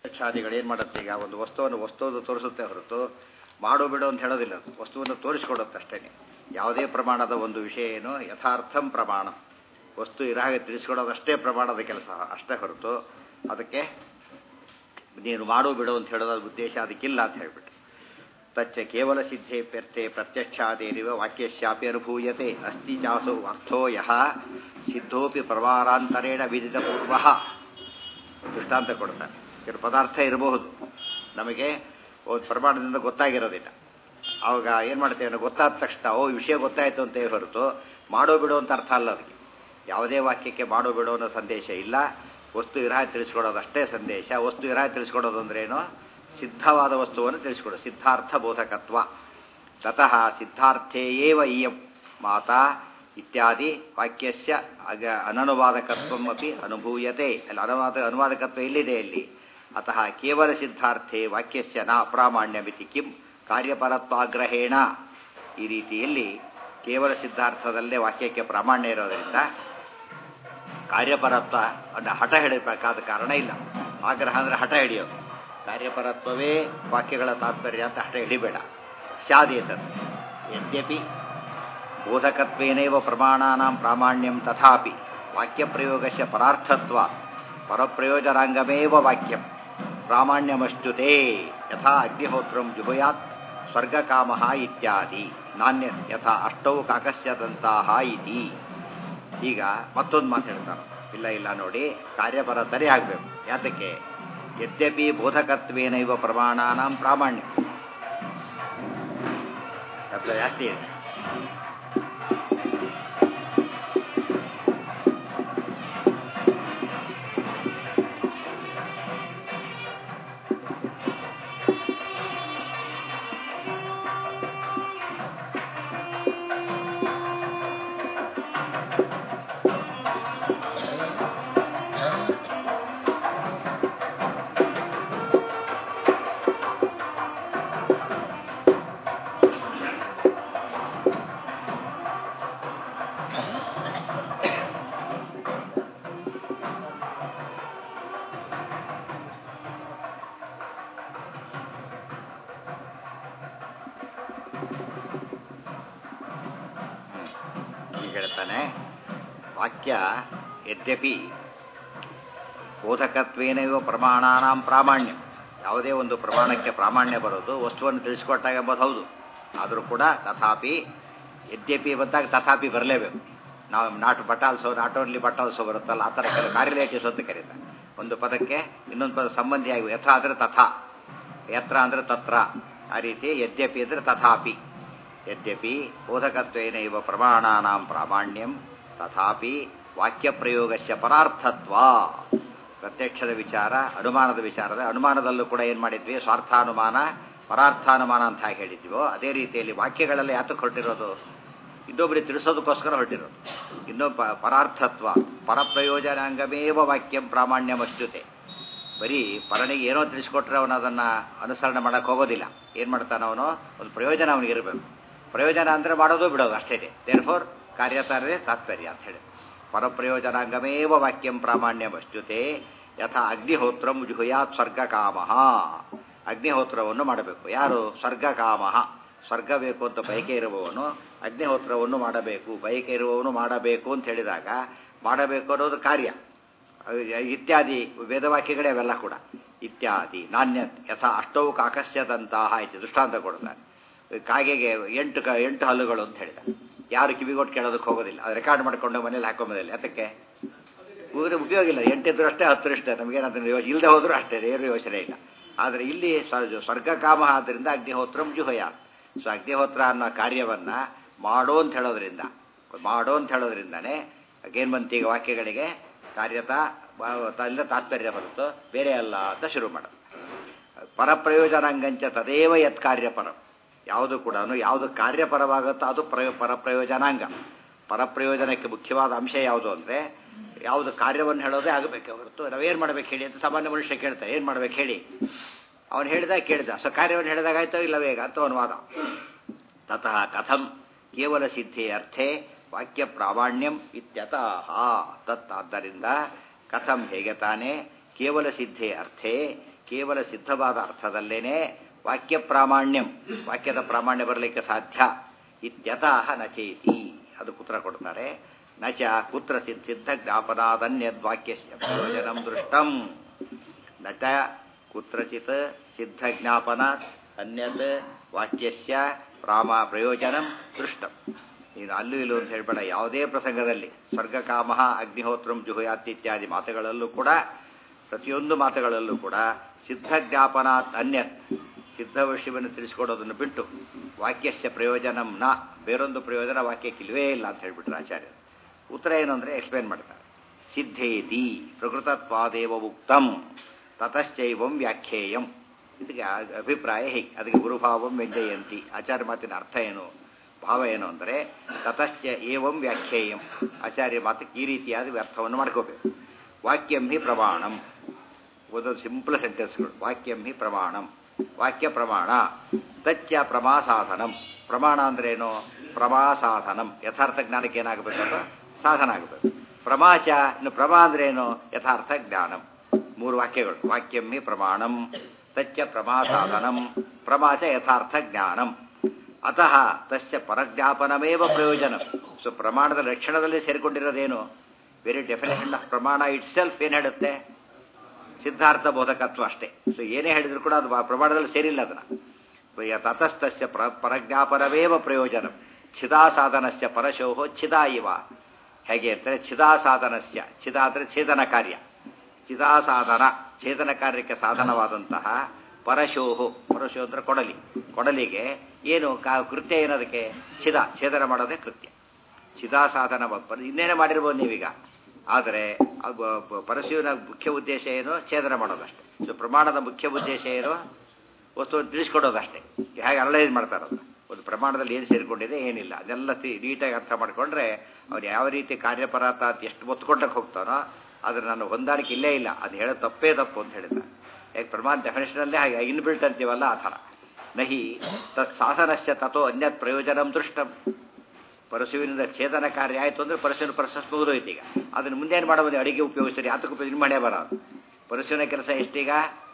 ಕ್ಷಾದಿಗಳು ಏನು ಮಾಡುತ್ತೆ ಈಗ ಒಂದು ವಸ್ತುವನ್ನು ವಸ್ತುವನ್ನು ತೋರಿಸುತ್ತೆ ಹೊರತು ಮಾಡು ಬಿಡು ಅಂತ ಹೇಳೋದಿಲ್ಲ ಅದು ವಸ್ತುವನ್ನು ತೋರಿಸ್ಕೊಡುತ್ತೆ ಅಷ್ಟೇ ಯಾವುದೇ ಪ್ರಮಾಣದ ಒಂದು ವಿಷಯ ಏನು ಯಥಾರ್ಥಂ ಪ್ರಮಾಣ ವಸ್ತು ಇರೋ ಹಾಗೆ ತಿಳಿಸ್ಕೊಡೋದು ಅಷ್ಟೇ ಪ್ರಮಾಣದ ಕೆಲಸ ಅಷ್ಟೇ ಹೊರತು ಅದಕ್ಕೆ ನೀನು ಮಾಡು ಬಿಡು ಅಂತ ಹೇಳೋದ್ರ ಉದ್ದೇಶ ಅದಕ್ಕಿಲ್ಲ ಅಂತ ಹೇಳ್ಬಿಟ್ಟು ತಚ್ಚ ಕೇವಲ ಸಿದ್ಧೇ ಪ್ಯರ್ಥೆ ಪ್ರತ್ಯಕ್ಷಾದೇರಿವ ವಾಕ್ಯಶ್ಯಾಪಿ ಅನುಭೂಯತೆ ಅಸ್ತಿ ಚಾಸು ಅರ್ಥೋ ಯಹ ಸಿದ್ಧೋಪಿ ಪ್ರಮಾಣಾಂತರೇಣ ವಿದಿತ ಪೂರ್ವ ದೃಷ್ಟಾಂತ ಕೊಡ್ತಾನೆ ಕೆಲವು ಪದಾರ್ಥ ಇರಬಹುದು ನಮಗೆ ಒಂದು ಪ್ರಮಾಣದಿಂದ ಗೊತ್ತಾಗಿರೋದಿಲ್ಲ ಆವಾಗ ಏನು ಮಾಡ್ತೇವೆ ಗೊತ್ತಾದ ತಕ್ಷಣ ಓ ವಿಷಯ ಗೊತ್ತಾಯಿತು ಅಂತ ಹೊರತು ಮಾಡೋ ಬಿಡು ಅಂತ ಅರ್ಥ ಅಲ್ಲ ಅದಕ್ಕೆ ಯಾವುದೇ ವಾಕ್ಯಕ್ಕೆ ಮಾಡೋ ಬಿಡು ಅನ್ನೋ ಸಂದೇಶ ಇಲ್ಲ ವಸ್ತು ಇರಾಹ ತಿಳಿಸ್ಕೊಡೋದು ಅಷ್ಟೇ ಸಂದೇಶ ವಸ್ತು ಇರಾಹ ತಿಳಿಸ್ಕೊಡೋದು ಅಂದ್ರೇನು ಸಿದ್ಧವಾದ ವಸ್ತುವನ್ನು ತಿಳಿಸ್ಕೊಡೋದು ಸಿದ್ಧಾರ್ಥ ಬೋಧಕತ್ವ ತತಃ ಸಿದ್ಧಾರ್ಥೇ ಏವ ಇಯಂ ಮಾತಾ ಇತ್ಯಾದಿ ವಾಕ್ಯಸ್ಯ ಅಗ ಅನನುವಾದಕತ್ವಂ ಅಪಿ ಅನುಭೂಯತೆ ಅಲ್ಲಿ ಅನುವಾದ ಅನುವಾದಕತ್ವ ಎಲ್ಲಿದೆ ಅಲ್ಲಿ ಅತಃ ಕೇವಲ ಸಿದ್ಧಾರ್ಥೆ ವಾಕ್ಯಸ್ಯ ನ ಅಪ್ರಾಮಾಣ್ಯಮಿತಿ ಕಿಂ ಕಾರ್ಯಪರತ್ವಾಗ್ರಹೇಣ ಈ ರೀತಿಯಲ್ಲಿ ಕೇವಲ ಸಿದ್ಧಾರ್ಥದಲ್ಲೇ ವಾಕ್ಯಕ್ಕೆ ಪ್ರಾಮಾಣ್ಯ ಇರೋದರಿಂದ ಕಾರ್ಯಪರತ್ವ ಅನ್ನ ಹಠ ಹಿಡಬೇಕಾದ ಕಾರಣ ಇಲ್ಲ ಆಗ್ರಹ ಅಂದರೆ ಹಠ ಹಿಡಿಯೋದು ಕಾರ್ಯಪರತ್ವವೇ ವಾಕ್ಯಗಳ ತಾತ್ಪರ್ಯ ಅಂತ ಹಠ ಹಿಡಿಬೇಡ ಸ್ಯಾದೇತದ್ ಯದ್ಯಪಿ ಬೋಧಕತ್ವೇನೈವ ಪ್ರಮಾಣಾನಾಂ ಪ್ರಾಮಾಣ್ಯಂ ತಥಾಪಿ ವಾಕ್ಯಪ್ರಯೋಗಸ್ಯ ಪರಾರ್ಥತ್ವ ಪರಪ್ರಯೋಜನಾಂಗಮೇವ ವಾಕ್ಯಂ ಪ್ರಾಮಾಣ್ಯಮಶ್ಚುತೆ ಯಥಾ ಅಗ್ನಿಹೋತ್ರಂ ಜುಹುಯಾತ್ ಸ್ವರ್ಗಕಾಮ ಇತ್ಯಾದಿ ನಾಣ್ಯ ಯಥಾ ಅಷ್ಟೌ ಕಾಕಸ್ಯದಂತಹ ಇತಿ ಈಗ ಮತ್ತೊಂದು ಮಾತು ಹೇಳ್ತಾರೆ ಇಲ್ಲ ಇಲ್ಲ ನೋಡಿ ಕಾರ್ಯಪರ ಸರಿ ಆಗಬೇಕು ಯಾತಕ್ಕೆ ಯದ್ಯಪಿ ಬೋಧಕತ್ವೇನೈವ ಪ್ರಮಾಣಾನಾಂ ಪ್ರಾಮಾಣ್ಯ ಶಬ್ದ ಜಾಸ್ತಿ ಇದೆ ಈಗ ಹೇಳ್ತಾನೆ ವಾಕ್ಯ ಯದ್ಯಪಿ ಬೋಧಕತ್ವೇನೈವ ಪ್ರಮಾಣಾನಾಂ ಪ್ರಾಮಾಣ್ಯ ಯಾವುದೇ ಒಂದು ಪ್ರಮಾಣಕ್ಕೆ ಪ್ರಾಮಾಣ್ಯ ಬರೋದು ವಸ್ತುವನ್ನು ತಿಳಿಸ್ಕೊಟ್ಟಾಗ ಎಂಬುದು ಹೌದು ಆದರೂ ಕೂಡ ತಥಾಪಿ ಯದ್ಯಪಿ ಬಂದಾಗ ತಥಾಪಿ ಬರಲೇಬೇಕು ನಾವು ನಾಟು ಬಟಾಲ್ಸೋ ನಾಟ್ ಓನ್ಲಿ ಬಟಾಲ್ಸೋ ಬರುತ್ತಲ್ಲ ಆ ಥರ ಕೆಲವು ಕಾರ್ಯಲೇಟಿವ್ಸ್ ಅಂತ ಕರೀತಾರೆ ಒಂದು ಪದಕ್ಕೆ ಇನ್ನೊಂದು ಪದ ಸಂಬಂಧಿಯಾಗಿ ಯಥ ಅಂದರೆ ತಥಾ ಯತ್ರ ಅಂದರೆ ತತ್ರ ಆ ರೀತಿ ಯದ್ಯಪಿ ಅಂದರೆ ತಥಾಪಿ ಯದ್ಯಪಿ ಬೋಧಕತ್ವೇನೈವ ಪ್ರಮಾಣಾನಾಂ ಪ್ರಾಮಾಣ್ಯಂ ತಥಾಪಿ ವಾಕ್ಯಪ್ರಯೋಗಸ್ಯ ಪರಾರ್ಥತ್ವ ಪ್ರತ್ಯಕ್ಷದ ವಿಚಾರ ಅನುಮಾನದ ವಿಚಾರದ ಅನುಮಾನದಲ್ಲೂ ಕೂಡ ಏನು ಮಾಡಿದ್ವಿ ಸ್ವಾರ್ಥಾನುಮಾನ ಪರಾರ್ಥಾನುಮಾನ ಅಂತ ಹಾಗೆ ಹೇಳಿದ್ವೋ ಅದೇ ರೀತಿಯಲ್ಲಿ ವಾಕ್ಯಗಳೆಲ್ಲ ಯಾತಕ್ಕೆ ಹೊರಟಿರೋದು ಇನ್ನೊಬ್ಬರಿಗೆ ತಿಳಿಸೋದಕ್ಕೋಸ್ಕರ ಹೊರಟಿರೋದು ಇನ್ನೊಬ್ಬ ಪರಾರ್ಥತ್ವ ಪರಪ್ರಯೋಜನಾಂಗಮೇವ ವಾಕ್ಯಂ ಪ್ರಾಮಾಣ್ಯಮಶ್ಚುತೆ ಬರೀ ಪರನಿಗೆ ಏನೋ ತಿಳಿಸ್ಕೊಟ್ರೆ ಅವನು ಅದನ್ನು ಅನುಸರಣೆ ಮಾಡೋಕ್ಕೆ ಹೋಗೋದಿಲ್ಲ ಏನು ಮಾಡ್ತಾನೆ ಅವನು ಒಂದು ಪ್ರಯೋಜನ ಅವನಿಗೆ ಇರಬೇಕು ಪ್ರಯೋಜನ ಅಂದರೆ ಮಾಡೋದು ಬಿಡೋದು ಅಷ್ಟೇ ದೇರ್ ಫೋರ್ ಕಾರ್ಯತಾರೇ ತಾತ್ಪರ್ಯ ಅಂತ ಹೇಳಿ ಪರಪ್ರಯೋಜನಾಂಗಮೇವ ವಾಕ್ಯಂ ಪ್ರಾಮಾಣ್ಯಮಶ್ಚುತೆ ಯಥಾ ಅಗ್ನಿಹೋತ್ರಂ ಜುಹುಯಾತ್ ಸ್ವರ್ಗಕಾಮ ಅಗ್ನಿಹೋತ್ರವನ್ನು ಮಾಡಬೇಕು ಯಾರು ಸ್ವರ್ಗಕಾಮ ಸ್ವರ್ಗ ಬೇಕು ಅಂತ ಬಯಕೆ ಇರುವವನು ಅಗ್ನಿಹೋತ್ರವನ್ನು ಮಾಡಬೇಕು ಬಯಕೆ ಇರುವವನು ಮಾಡಬೇಕು ಅಂತ ಹೇಳಿದಾಗ ಮಾಡಬೇಕು ಅನ್ನೋದು ಕಾರ್ಯ ಇತ್ಯಾದಿ ವೇದವಾಕ್ಯಗಳೇ ಅವೆಲ್ಲ ಕೂಡ ಇತ್ಯಾದಿ ನಾಣ್ಯ ಯಥಾ ಅಷ್ಟವು ಕಾಕಸ್ಯದಂತಹ ಇತ್ತು ದೃಷ್ಟಾಂತ ಕೊಡ್ತಾರೆ ಕಾಗೆಗೆ ಎಂಟು ಕ ಎಂಟು ಹಲ್ಲುಗಳು ಅಂತ ಹೇಳಿದ ಯಾರು ಕಿವಿಗೊಟ್ಟು ಕೇಳೋದಕ್ಕೆ ಹೋಗೋದಿಲ್ಲ ಅದು ರೆಕಾರ್ಡ್ ಮಾಡ್ಕೊಂಡು ಮನೇಲಿ ಹಾಕೊಂಬೋದಿಲ್ಲ ಅದಕ್ಕೆ ಊರಿಗೆ ಉಪಯೋಗ ಇಲ್ಲ ಎಂಟಿದ್ರು ಅಷ್ಟೇ ಹತ್ತು ಅಷ್ಟೇ ನಮಗೇನಾದ್ರೂ ಯೋಚನೆ ಇಲ್ಲದೆ ಹೋದರೂ ಅಷ್ಟೇ ಏನು ಯೋಚನೆ ಇಲ್ಲ ಆದರೆ ಇಲ್ಲಿ ಸ್ವರ್ಗಕಾಮ ಆದ್ದರಿಂದ ಅಗ್ನಿಹೋತ್ರಂ ಜುಹಯ ಸೊ ಅಗ್ನಿಹೋತ್ರ ಅನ್ನೋ ಕಾರ್ಯವನ್ನ ಮಾಡೋ ಅಂತ ಹೇಳೋದ್ರಿಂದ ಮಾಡೋ ಅಂತ ಹೇಳೋದ್ರಿಂದನೇ ಏನು ಬಂತೀಗ ವಾಕ್ಯಗಳಿಗೆ ಕಾರ್ಯತ ಇಲ್ಲ ತಾತ್ಪರ್ಯ ಬರುತ್ತೋ ಬೇರೆ ಅಲ್ಲ ಅಂತ ಶುರು ಮಾಡೋದು ಪರಪ್ರಯೋಜನಾಂಗಂಚ ತದೇವ ಯತ್ ಕಾರ್ಯಪರ ಯಾವುದು ಕೂಡ ಯಾವುದು ಕಾರ್ಯಪರವಾಗುತ್ತೋ ಅದು ಪ್ರಯೋ ಪರಪ್ರಯೋಜನಾಂಗ ಪರಪ್ರಯೋಜನಕ್ಕೆ ಮುಖ್ಯವಾದ ಅಂಶ ಯಾವುದು ಅಂದರೆ ಯಾವುದು ಕಾರ್ಯವನ್ನು ಹೇಳೋದೇ ಆಗಬೇಕು ಹೊರತು ನಾವೇನು ಮಾಡ್ಬೇಕು ಹೇಳಿ ಅಂತ ಸಾಮಾನ್ಯ ಮನುಷ್ಯ ಕೇಳ್ತಾರೆ ಏನು ಮಾಡ್ಬೇಕು ಹೇಳಿ ಅವನು ಹೇಳಿದಾಗ ಕೇಳಿದ ಸೊ ಕಾರ್ಯವನ್ನು ಹೇಳಿದಾಗ ಆಯ್ತೋ ಇಲ್ಲವೇ ಈಗ ಅಂತ ಅನುವಾದ ತತಃ ಕಥಂ ಕೇವಲ ಸಿದ್ಧಿ ಅರ್ಥೆ ವಾಕ್ಯ ಪ್ರಾಮಾಣ್ಯಂ ಇತ್ಯತಃ ತತ್ ಆದ್ದರಿಂದ ಕಥಂ ಹೇಗೆ ತಾನೇ ಕೇವಲ ಸಿದ್ಧೆ ಅರ್ಥೆ ಕೇವಲ ಸಿದ್ಧವಾದ ಅರ್ಥದಲ್ಲೇನೆ ವಾಕ್ಯ ಪ್ರಾಮಾಣ್ಯಂ ವಾಕ್ಯದ ಪ್ರಾಮಾಣ್ಯ ಬರಲಿಕ್ಕೆ ಸಾಧ್ಯ ಇತ್ಯತಃ ನಚೇತಿ ಅದು ಉತ್ತರ ಕೊಡ್ತಾರೆ ನಚ ಕುತ್ರ ಸಿದ್ಧ ಜ್ಞಾಪನಾದನ್ಯದ್ವಾಕ್ಯ ಪ್ರಯೋಜನಂ ದೃಷ್ಟಂ ನಚ ಕುತ್ರಚಿತ್ ಸಿದ್ಧ ಜ್ಞಾಪನ ಅನ್ಯತ್ ವಾಕ್ಯಸ್ಯ ಪ್ರಾಮ ಪ್ರಯೋಜನಂ ದೃಷ್ಟಂ ನೀನು ಅಲ್ಲೂ ಇಲ್ಲೂ ಅಂತ ಹೇಳ್ಬೇಡ ಯಾವುದೇ ಪ್ರಸಂಗದಲ್ಲಿ ಸ್ವರ್ಗಕಾಮ ಅಗ್ನಿಹೋತ್ರಂ ಜುಹುಯಾತ್ ಇತ್ಯಾದಿ ಮಾತುಗಳಲ್ಲೂ ಕೂಡ ಪ್ರತಿಯೊಂದು ಮಾತುಗಳಲ್ಲೂ ಕೂಡ ಸಿದ್ಧ ಜ್ಞಾಪನಾತ್ ಅನ್ಯತ್ ಸಿದ್ಧ ವಿಷಯವನ್ನು ತಿಳಿಸ್ಕೊಡೋದನ್ನು ಬಿಟ್ಟು ವಾಕ್ಯಸ್ಯ ಪ್ರಯೋಜನಂ ನ ಬೇರೊಂದು ಪ್ರಯೋಜನ ವಾಕ್ಯಕ್ಕೆ ಇಲ್ವೇ ಇಲ್ಲ ಅಂತ ಹೇಳ್ಬಿಟ್ರೆ ಆಚಾರ್ಯರು ಉತ್ತರ ಏನು ಅಂದರೆ ಎಕ್ಸ್ಪ್ಲೇನ್ ಮಾಡ್ತಾರೆ ಸಿದ್ಧೇತಿ ಪ್ರಕೃತತ್ವಾದೇವ ಉಕ್ತಂ ತತಶ್ಚೈವಂ ವ್ಯಾಖ್ಯೇಯಂ ಇದಕ್ಕೆ ಅಭಿಪ್ರಾಯ ಹೇಗೆ ಅದಕ್ಕೆ ಗುರುಭಾವಂ ವ್ಯಂಜಯಂತಿ ಆಚಾರ್ಯ ಮಾತಿನ ಅರ್ಥ ಏನು ಭಾವ ಏನು ಅಂದರೆ ತತಶ್ಚ ಏವಂ ವ್ಯಾಖ್ಯೇಯಂ ಆಚಾರ್ಯ ಮಾತಕ್ಕೆ ಈ ರೀತಿಯಾದ ಅರ್ಥವನ್ನು ಮಾಡ್ಕೋಬೇಕು ವಾಕ್ಯಂ ಹಿ ಪ್ರಮಾಣಂ ಒಂದೊಂದು ಸಿಂಪಲ್ ಸೆಂಟೆನ್ಸ್ಗಳು ವಾಕ್ಯಂ ಹಿ ಪ್ರಮಾಣಂ ವಾಕ್ಯ ಪ್ರಮಾಣ ತಚ್ಚ ಪ್ರಮಾಸಾಧನಂ ಪ್ರಮಾಣ ಅಂದ್ರೇನು ಪ್ರಮಾಸಾಧನಂ ಯಥಾರ್ಥ ಜ್ಞಾನಕ್ಕೆ ಏನಾಗಬೇಕಂದ್ರೆ ಸಾಧನ ಆಗಬೇಕು ಪ್ರಮಾಚ ಇನ್ನು ಪ್ರಮಾ ಅಂದ್ರೇನು ಯಥಾರ್ಥ ಜ್ಞಾನಂ ಮೂರು ವಾಕ್ಯಗಳು ವಾಕ್ಯಂ ಹಿ ಪ್ರಮಾಣಂ ತಚ್ಚ ಪ್ರಮಾಸಾಧನಂ ಪ್ರಮಾಚ ಯಥಾರ್ಥ ಜ್ಞಾನಂ ಅತಃ ತಸ್ಯ ಪರಜ್ಞಾಪನಮೇವ ಪ್ರಯೋಜನ ಸೊ ಪ್ರಮಾಣದ ಲಕ್ಷಣದಲ್ಲಿ ಸೇರಿಕೊಂಡಿರೋದೇನು ವೆರಿ ಡೆಫಿನೇಷನ್ ಆಫ್ ಪ್ರಮಾಣ ಇಟ್ ಸೆಲ್ಫ್ ಏನು ಹೇಳುತ್ತೆ ಸಿದ್ಧಾರ್ಥ ಬೋಧಕತ್ವ ಅಷ್ಟೇ ಸೊ ಏನೇ ಹೇಳಿದ್ರು ಕೂಡ ಅದು ಪ್ರಮಾಣದಲ್ಲಿ ಸೇರಿಲ್ಲ ಅದನ್ನ ತತಸ್ತಸ್ಯ ಪ್ರ ಪರಜ್ಞಾಪನವೇವ ಪ್ರಯೋಜನ ಛಿದಾ ಸಾಧನಸ್ಯ ಪರಶೋಹೋ ಛಿದಾ ಇವ ಹೇಗೆ ಅಂತಾರೆ ಛಿದಾ ಸಾಧನಸ್ಯ ಛಿದಾ ಅಂದರೆ ಛೇದನ ಕಾರ್ಯ ಚಿದಾ ಸಾಧನ ಛೇದನ ಕಾರ್ಯಕ್ಕೆ ಸಾಧನವಾದಂತಹ ಪರಶೋಹು ಪರಶೋ ಅಂದ್ರೆ ಕೊಡಲಿ ಕೊಡಲಿಗೆ ಏನು ಕಾ ಕೃತ್ಯ ಏನದಕ್ಕೆ ಛಿದ ಛೇದನ ಮಾಡೋದೇ ಕೃತ್ಯ ಚಿದಾ ಸಾಧನ ಇನ್ನೇನೇ ಮಾಡಿರ್ಬೋದು ನೀವೀಗ ಆದರೆ ಪರಶುವಿನ ಮುಖ್ಯ ಉದ್ದೇಶ ಏನು ಛೇದನ ಮಾಡೋದಷ್ಟೇ ಸೊ ಪ್ರಮಾಣದ ಮುಖ್ಯ ಉದ್ದೇಶ ಏನು ವಸ್ತುವನ್ನು ತಿಳಿಸ್ಕೊಡೋದಷ್ಟೇ ಹೇಗೆ ಅನಲೈಸ್ ಮಾಡ್ತಾರಲ್ಲ ಒಂದು ಪ್ರಮಾಣದಲ್ಲಿ ಏನು ಸೇರಿಕೊಂಡಿದೆ ಏನಿಲ್ಲ ಅದೆಲ್ಲ ನೀಟಾಗಿ ಅರ್ಥ ಮಾಡಿಕೊಂಡ್ರೆ ಅವ್ರು ಯಾವ ರೀತಿ ಕಾರ್ಯಪರಾತ ಎಷ್ಟು ಒತ್ತು ಕೊಟ್ಟಕ್ಕೆ ಹೋಗ್ತಾನೋ ಆದರೆ ನಾನು ಹೊಂದಾಣಿಕೆ ಇಲ್ಲೇ ಇಲ್ಲ ಅದು ಹೇಳೋದು ತಪ್ಪೇ ತಪ್ಪು ಅಂತ ಹೇಳಿದ ಯಾಕೆ ಪ್ರಮಾಣ ಡೆಫಿನೇಷನಲ್ಲೇ ಹಾಗೆ ಇನ್ಬಿಲ್ಟ್ ಅಂತೀವಲ್ಲ ಆ ಥರ ನಹಿ ತತ್ ಸಾಧನಸ್ಯ ತಥೋ ಅನ್ಯತ್ ಪ್ರಯೋಜನಂ ದೃಷ್ಟಂ ಪರಶುವಿನಿಂದ ಛೇದನ ಕಾರ್ಯ ಆಯಿತು ಅಂದರೆ ಪರಶುವಿನ ಪ್ರಶಸ್ತಿ ಮುಗಿದೋಯ್ತು ಈಗ ಅದನ್ನು ಮುಂದೇನು ಮಾಡಬಹುದು ಅಡಿಗೆ ಉಪಯೋಗಿಸ್ತಾರೆ ಯಾತಕ್ಕೆ ಉಪಯೋಗ ಮಾಡೇ ಬರೋದು ಪರಶುವಿನ ಕೆಲಸ ಎಷ್ಟೀಗ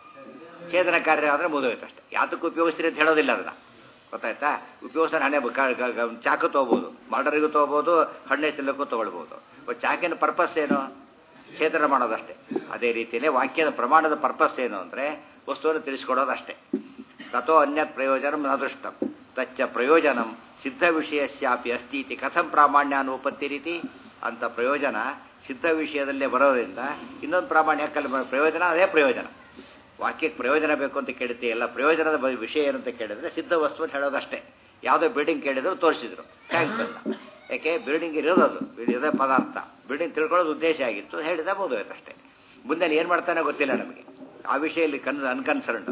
ಛೇದನ ಕಾರ್ಯ ಆದರೆ ಮುಗಿದೋಯ್ತು ಅಷ್ಟೇ ಯಾತಕ್ಕೆ ಉಪಯೋಗಿಸ್ತೀರಿ ಅಂತ ಹೇಳೋದಿಲ್ಲ ಅದನ್ನ ಗೊತ್ತಾಯ್ತಾ ಉಪಯೋಗಿಸ್ತಾರೆ ಹಣೆ ಚಾಕು ತೊಗೋಬೋದು ಮರ್ಡರಿಗೂ ತೊಗೋಬೋದು ಹಣ್ಣೆ ತಿಲ್ಲಕ್ಕೂ ತೊಗೊಳ್ಬೋದು ಚಾಕಿನ ಪರ್ಪಸ್ ಏನು ಛೇದನ ಮಾಡೋದಷ್ಟೇ ಅದೇ ರೀತಿಯೇ ವಾಕ್ಯದ ಪ್ರಮಾಣದ ಪರ್ಪಸ್ ಏನು ಅಂದರೆ ವಸ್ತುವನ್ನು ತಿಳಿಸ್ಕೊಡೋದಷ್ಟೇ ತಥೋ ಅನ್ಯತ್ ಪ್ರಯೋಜನ ನದೃಷ್ಟ ತಚ್ಚ ಪ್ರಯೋಜನಂ ಸಿದ್ಧ ವಿಷಯಸ್ಯಾಪಿ ಅಸ್ತಿ ಇತಿ ಕಥಂ ಪ್ರಾಮಾಣ್ಯಾನುಪತ್ತಿ ರೀತಿ ಅಂತ ಪ್ರಯೋಜನ ಸಿದ್ಧ ವಿಷಯದಲ್ಲೇ ಬರೋದ್ರಿಂದ ಇನ್ನೊಂದು ಪ್ರಾಮಾಣ್ಯ ಕಲ್ ಪ್ರಯೋಜನ ಅದೇ ಪ್ರಯೋಜನ ವಾಕ್ಯಕ್ಕೆ ಪ್ರಯೋಜನ ಬೇಕು ಅಂತ ಕೇಳುತ್ತೆ ಎಲ್ಲ ಪ್ರಯೋಜನದ ವಿಷಯ ಏನು ಅಂತ ಕೇಳಿದ್ರೆ ಸಿದ್ಧ ವಸ್ತುವನ್ನು ಹೇಳೋದಷ್ಟೇ ಯಾವುದೋ ಬಿಲ್ಡಿಂಗ್ ಕೇಳಿದ್ರು ತೋರಿಸಿದ್ರು ಥ್ಯಾಂಕ್ಸ್ ಅಂತ ಯಾಕೆ ಬಿಲ್ಡಿಂಗ್ ಇರೋದು ಇದೇ ಪದಾರ್ಥ ಬಿಲ್ಡಿಂಗ್ ತಿಳ್ಕೊಳ್ಳೋದು ಉದ್ದೇಶ ಆಗಿತ್ತು ಹೇಳಿದ ಬೋಧೋಯ್ತು ಅಷ್ಟೇ ಮುಂದೆ ಏನು ಮಾಡ್ತಾನೆ ಗೊತ್ತಿಲ್ಲ ನಮಗೆ ಆ ವಿಷಯದಲ್ಲಿ ಕನ್ ಅನ್ಕನ್ಸರ್ನ್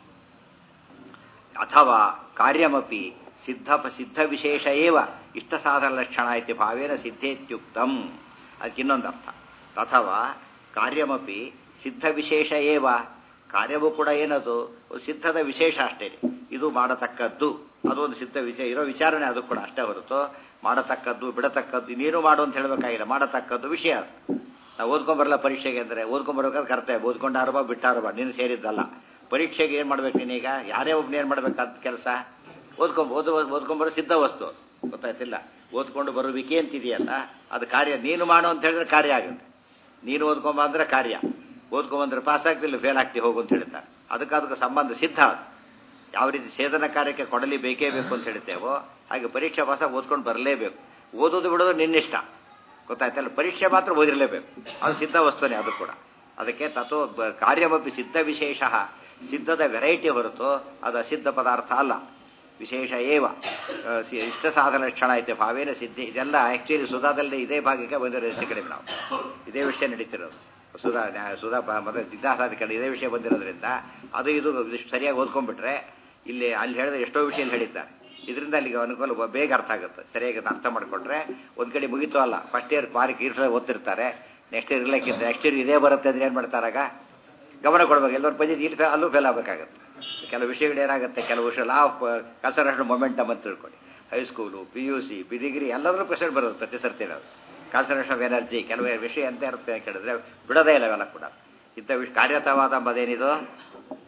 ಅಥವಾ ಕಾರ್ಯಮಪಿ ಸಿದ್ಧ ಸಿದ್ಧ ವಿಶೇಷ ಏವ ಇಷ್ಟ ಸಾಧನ ಲಕ್ಷಣ ಐತಿ ಭಾವೇನ ಸಿದ್ಧೇತ್ಯುಕ್ತಂ ಅದಕ್ಕೆ ಇನ್ನೊಂದು ಅರ್ಥ ಅಥವಾ ಕಾರ್ಯಮಪಿ ಸಿದ್ಧ ವಿಶೇಷ ಏವ ಕಾರ್ಯವೂ ಕೂಡ ಏನದು ಸಿದ್ಧದ ವಿಶೇಷ ಅಷ್ಟೇ ಇದು ಮಾಡತಕ್ಕದ್ದು ಅದೊಂದು ಸಿದ್ಧ ವಿಷಯ ಇರೋ ವಿಚಾರಣೆ ಅದು ಕೂಡ ಅಷ್ಟೇ ಹೊರತು ಮಾಡತಕ್ಕದ್ದು ಬಿಡತಕ್ಕದ್ದು ನೀನು ಮಾಡು ಅಂತ ಹೇಳಬೇಕಾಗಿಲ್ಲ ಮಾಡತಕ್ಕದ್ದು ವಿಷಯ ಅದು ನಾವು ಓದ್ಕೊಂಬರಲ್ಲ ಪರೀಕ್ಷೆಗೆ ಅಂದರೆ ಓದ್ಕೊಂಬರ್ಬೇಕಾದ್ರೆ ಕರ್ತವ್ಯ ಓದ್ಕೊಂಡಾರಬ ಬಿಟ್ಟಾರಬ ನೀನು ಸೇರಿದ್ದಲ್ಲ ಪರೀಕ್ಷೆಗೆ ಏನು ಮಾಡ್ಬೇಕು ನೀನೀಗ ಯಾರೇ ಒಬ್ಬನ ಏನು ಮಾಡ್ಬೇಕಂತ ಕೆಲಸ ಓದ್ಕೊಂಬ ಓದು ಓದ್ಕೊಂಬರೋ ಸಿದ್ಧ ವಸ್ತು ಗೊತ್ತಾಯ್ತಿಲ್ಲ ಓದ್ಕೊಂಡು ಬರುವಿಕೆ ಅಂತಿದೆಯಲ್ಲ ಅದು ಕಾರ್ಯ ನೀನು ಮಾಡು ಅಂತ ಹೇಳಿದ್ರೆ ಕಾರ್ಯ ಆಗುತ್ತೆ ನೀನು ಓದ್ಕೊಂಬ ಅಂದ್ರೆ ಕಾರ್ಯ ಓದ್ಕೊಂಬಂದ್ರೆ ಪಾಸ್ ಆಗ್ತಿಲ್ಲ ಫೇಲ್ ಆಗ್ತಿ ಹೋಗು ಅಂತ ಹೇಳ್ತಾರೆ ಅದಕ್ಕೆ ಅದಕ್ಕೆ ಸಂಬಂಧ ಸಿದ್ಧ ಅದು ಯಾವ ರೀತಿ ಸೇದನ ಕಾರ್ಯಕ್ಕೆ ಕೊಡಲಿ ಬೇಕೇ ಬೇಕು ಅಂತ ಹೇಳ್ತೇವೋ ಹಾಗೆ ಪರೀಕ್ಷೆ ಪಾಸ ಓದ್ಕೊಂಡು ಬರಲೇಬೇಕು ಓದೋದು ಬಿಡೋದು ನಿನ್ನಿಷ್ಟ ಗೊತ್ತಾಯ್ತಲ್ಲ ಪರೀಕ್ಷೆ ಮಾತ್ರ ಓದಿರಲೇಬೇಕು ಅದು ಸಿದ್ಧ ವಸ್ತುನೇ ಅದು ಕೂಡ ಅದಕ್ಕೆ ತಥೋ ಕಾರ್ಯವಪಿ ಸಿದ್ಧ ವಿಶೇಷ ಸಿದ್ಧದ ವೆರೈಟಿ ಹೊರತು ಅದು ಅಸಿದ್ಧ ಪದಾರ್ಥ ಅಲ್ಲ ವಿಶೇಷ ಏವ ಇಷ್ಟ ಸಾಧನ ಲಕ್ಷಣ ಐತೆ ಭಾವೇನ ಸಿದ್ಧಿ ಇದೆಲ್ಲ ಆ್ಯಕ್ಚುಲಿ ಸುಧಾದಲ್ಲಿ ಇದೇ ಭಾಗಕ್ಕೆ ಬಂದಿರೋ ಹೆಚ್ಚು ಕಡಿಮೆ ನಾವು ಇದೇ ವಿಷಯ ನಡೀತಿರೋದು ಸುಧಾ ಸುಧಾ ಮತ್ತೆ ಜಿಜ್ಞಾಸಾಧಿಕರಣ ಇದೇ ವಿಷಯ ಬಂದಿರೋದ್ರಿಂದ ಅದು ಇದು ಸರಿಯಾಗಿ ಓದ್ಕೊಂಡ್ಬಿಟ್ರೆ ಇಲ್ಲಿ ಅಲ್ಲಿ ಹೇಳಿದ್ರೆ ಎಷ್ಟೋ ವಿಷಯ ಹೇಳಿದ್ದಾರೆ ಇದರಿಂದ ಅಲ್ಲಿಗೆ ಅನುಕೂಲ ಬೇಗ ಅರ್ಥ ಆಗುತ್ತೆ ಸರಿಯಾಗಿ ಅರ್ಥ ಮಾಡಿಕೊಂಡ್ರೆ ಒಂದು ಕಡೆ ಮುಗಿತು ಅಲ್ಲ ಫಸ್ಟ್ ಇಯರ್ ಪಾರ್ಕ್ ಇರ್ಸ ಓದ್ತಿರ್ತಾರೆ ನೆಕ್ಸ್ಟ್ ಇಯರ್ ಇರ್ಲಿಕ್ಕಿಂತ ನೆಕ್ಸ್ಟ್ ಇಯರ್ ಇದೇ ಬರುತ್ತೆ ಅಂದ್ರೆ ಏನು ಮಾಡ್ತಾರಾಗ ಗಮನ ಕೊಡ್ಬೇಕು ಎಲ್ಲರೂ ಪಂಚಾಯತ್ ಇಲ್ಲಿ ಅಲ್ಲೂ ಫೇಲ್ ಆಗಬೇಕಾಗತ್ತೆ ಕೆಲವು ವಿಷಯಗಳು ಏನಾಗುತ್ತೆ ಕೆಲವು ವಿಷಯ ಲಾ ಆಫ್ ಕನ್ಸರ್ನೇಷನ್ ಮೊಮೆಂಟಮ್ ಅಂತ ತಿಳ್ಕೊಳ್ಳಿ high school P U C P degree ಎಲ್ಲದರಲ್ಲೂ ಕ್ವಶನ್ ಬರೋದು ಪ್ರತಿ ಸರ್ತಿ ಇರೋದು ಕಾನ್ಸಂಟ್ರೇಷನ್ ಆಫ್ ಎನರ್ಜಿ ಕೆಲವು ವಿಷಯ ಎಂತ ಇರುತ್ತೆ ಕೇಳಿದ್ರೆ ಬಿಡೋದೇ ಇಲ್ಲ ಅವೆಲ್ಲ ಕೂಡ ಇಂಥ ವಿಷಯ ಕಾರ್ಯತವಾದ ಅಂಬದೇನಿದು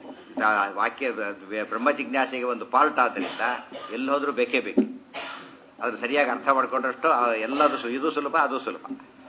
ಆ ವಾಕ್ಯ ಬ- ಬ್ರಹ್ಮ ಜಿಜ್ಞಾಸೆಗೆ ಒಂದು ಪಾರ್ಟ್ ಆದ್ದರಿಂದ ಎಲ್ಲಿ ಹೋದ್ರೂ ಬೇಕೇ ಬೇಕು ಅದು ಸರಿಯಾಗಿ ಅರ್ಥ ಮಾಡ್ಕೊಂಡಷ್ಟು ಆ ಎಲ್ಲದು ಸು- ಇದು ಸುಲಭ ಅದು ಸುಲಭ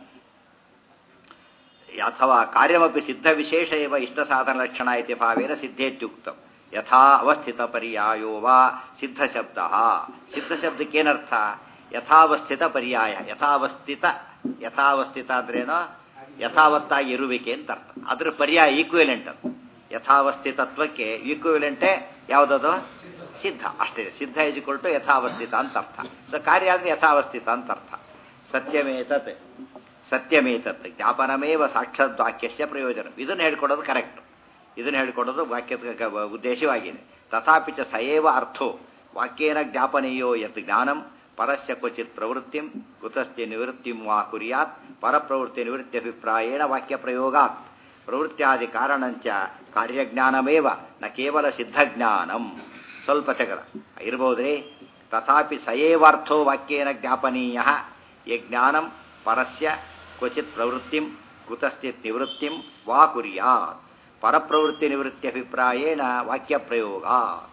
ಅಥವಾ ಕಾರ್ಯಮಪಿ ಸಿದ್ಧ ವಿಶೇಷ ಇವ ಇಷ್ಟ ಸಾಧನ ಲಕ್ಷಣ ಇತಿ ಭಾವೇನ ಸಿದ್ಧೇತ್ಯುಕ್ತ ಯಥಾ ಅವಸ್ಥಿತ ಪರ್ಯಾಯೋ ವಾ ಸಿದ್ಧ ಶಬ್ದ ಸಿದ್ಧ ಶಬ್ದಕ್ಕೇನರ್ಥ ಯಥಾವಸ್ಥಿತ ಪರ್ಯಾಯ ಯಥಾವಸ್ಥಿತ ಯಥಾವಸ್ಥಿತ ಅಂದ್ರೇನೋ ಯಥಾವತ್ತಾಗಿ ಇರುವಿಕೆ ಅಂತ ಅರ್ಥ ಅದ್ರ ಪರ್ಯಾಯ ಈಕ್ವಿಲೆಂಟ್ ಅದು ಯಥಾವಸ್ಥಿತತ್ವಕ್ಕೆ ಈಕ್ವಿಲೆಂಟೇ ಯಾವುದದು ಸಿದ್ಧ ಅಷ್ಟೇ ಸಿದ್ಧ ಇಜಿಕೊಳ್ಟು ಯಥಾವಸ್ಥಿತ ಅಂತ ಅರ್ಥ ಸೊ ಕಾರ್ಯ ಅಂದ್ರೆ ಯಥಾವಸ್ಥಿತ ಅಂತ ಅರ್ಥ ಸತ್ಯಮೇತತ್ ಸತ್ಯಮೇತತ್ ಜ್ಞಾಪನಮೇವ ಸಾಕ್ಷಾತ್ ವಾಕ್ಯಸ್ಯ ಪ್ರಯೋಜನ ಇದನ್ನು ಹೇಳ್ಕೊಡೋದು ಕರೆಕ್ಟ್ ಇದನ್ನು ಹೇಳ್ಕೊಡೋದು ವಾಕ್ಯದ ಕ- ಉದ್ದೇಶವಾಗಿದೆ ತಥಾಪಿ ಚ ಸಯೇವ ಅರ್ಥೋ ವಾಕ್ಯೇನ ಜ್ಞಾಪನೀಯೋ ಯತ್ ಜ್ಞಾನಂ ಪರಸ್ಯ ಕ್ವಚಿತ್ ಪ್ರವೃತ್ತಿಂ ಕುತಸ್ಯ ನಿವೃತ್ತಿಂ ವಾ ಕುರ್ಯಾತ್ ಪರಪ್ರವೃತ್ತಿ ನಿವೃತ್ತ್ಯಭಿಪ್ರಾಯೇಣ ವಾಕ್ಯ ಪ್ರಯೋಗಾತ್ ಪ್ರವೃತ್ತಿಯಾದಿ ಕಾರಣಂಚ ಕಾರ್ಯಜ್ಞಾನಮೇವ ನ ಕೇವಲ ಸಿದ್ಧಜ್ಞಾನಂ ಸ್ವಲ್ಪ ತೆಗದ ಇರ್ಬೋದ್ರಿ ತಥಾಪಿ ಸಯೇವಾರ್ಥೋ ವಾಕ್ಯೇನ ಜ್ಞಾಪನೀಯ ಯಜ್ಞಾನಂ ಪರಸ್ಯ ಕ್ವಚಿತ್ ಪ್ರವೃತ್ತಿಂ ಕುತಶ್ಚಿತ್ ನಿವೃತ್ತಿಂ ವಾ ಕುರ್ಯಾತ್ ಪರಪ್ರವೃತ್ತಿ ನಿವೃತ್ತಿ ಅಭಿಪ್ರಾಯೇಣ ವಾಕ್ಯ ಪ್ರಯೋಗ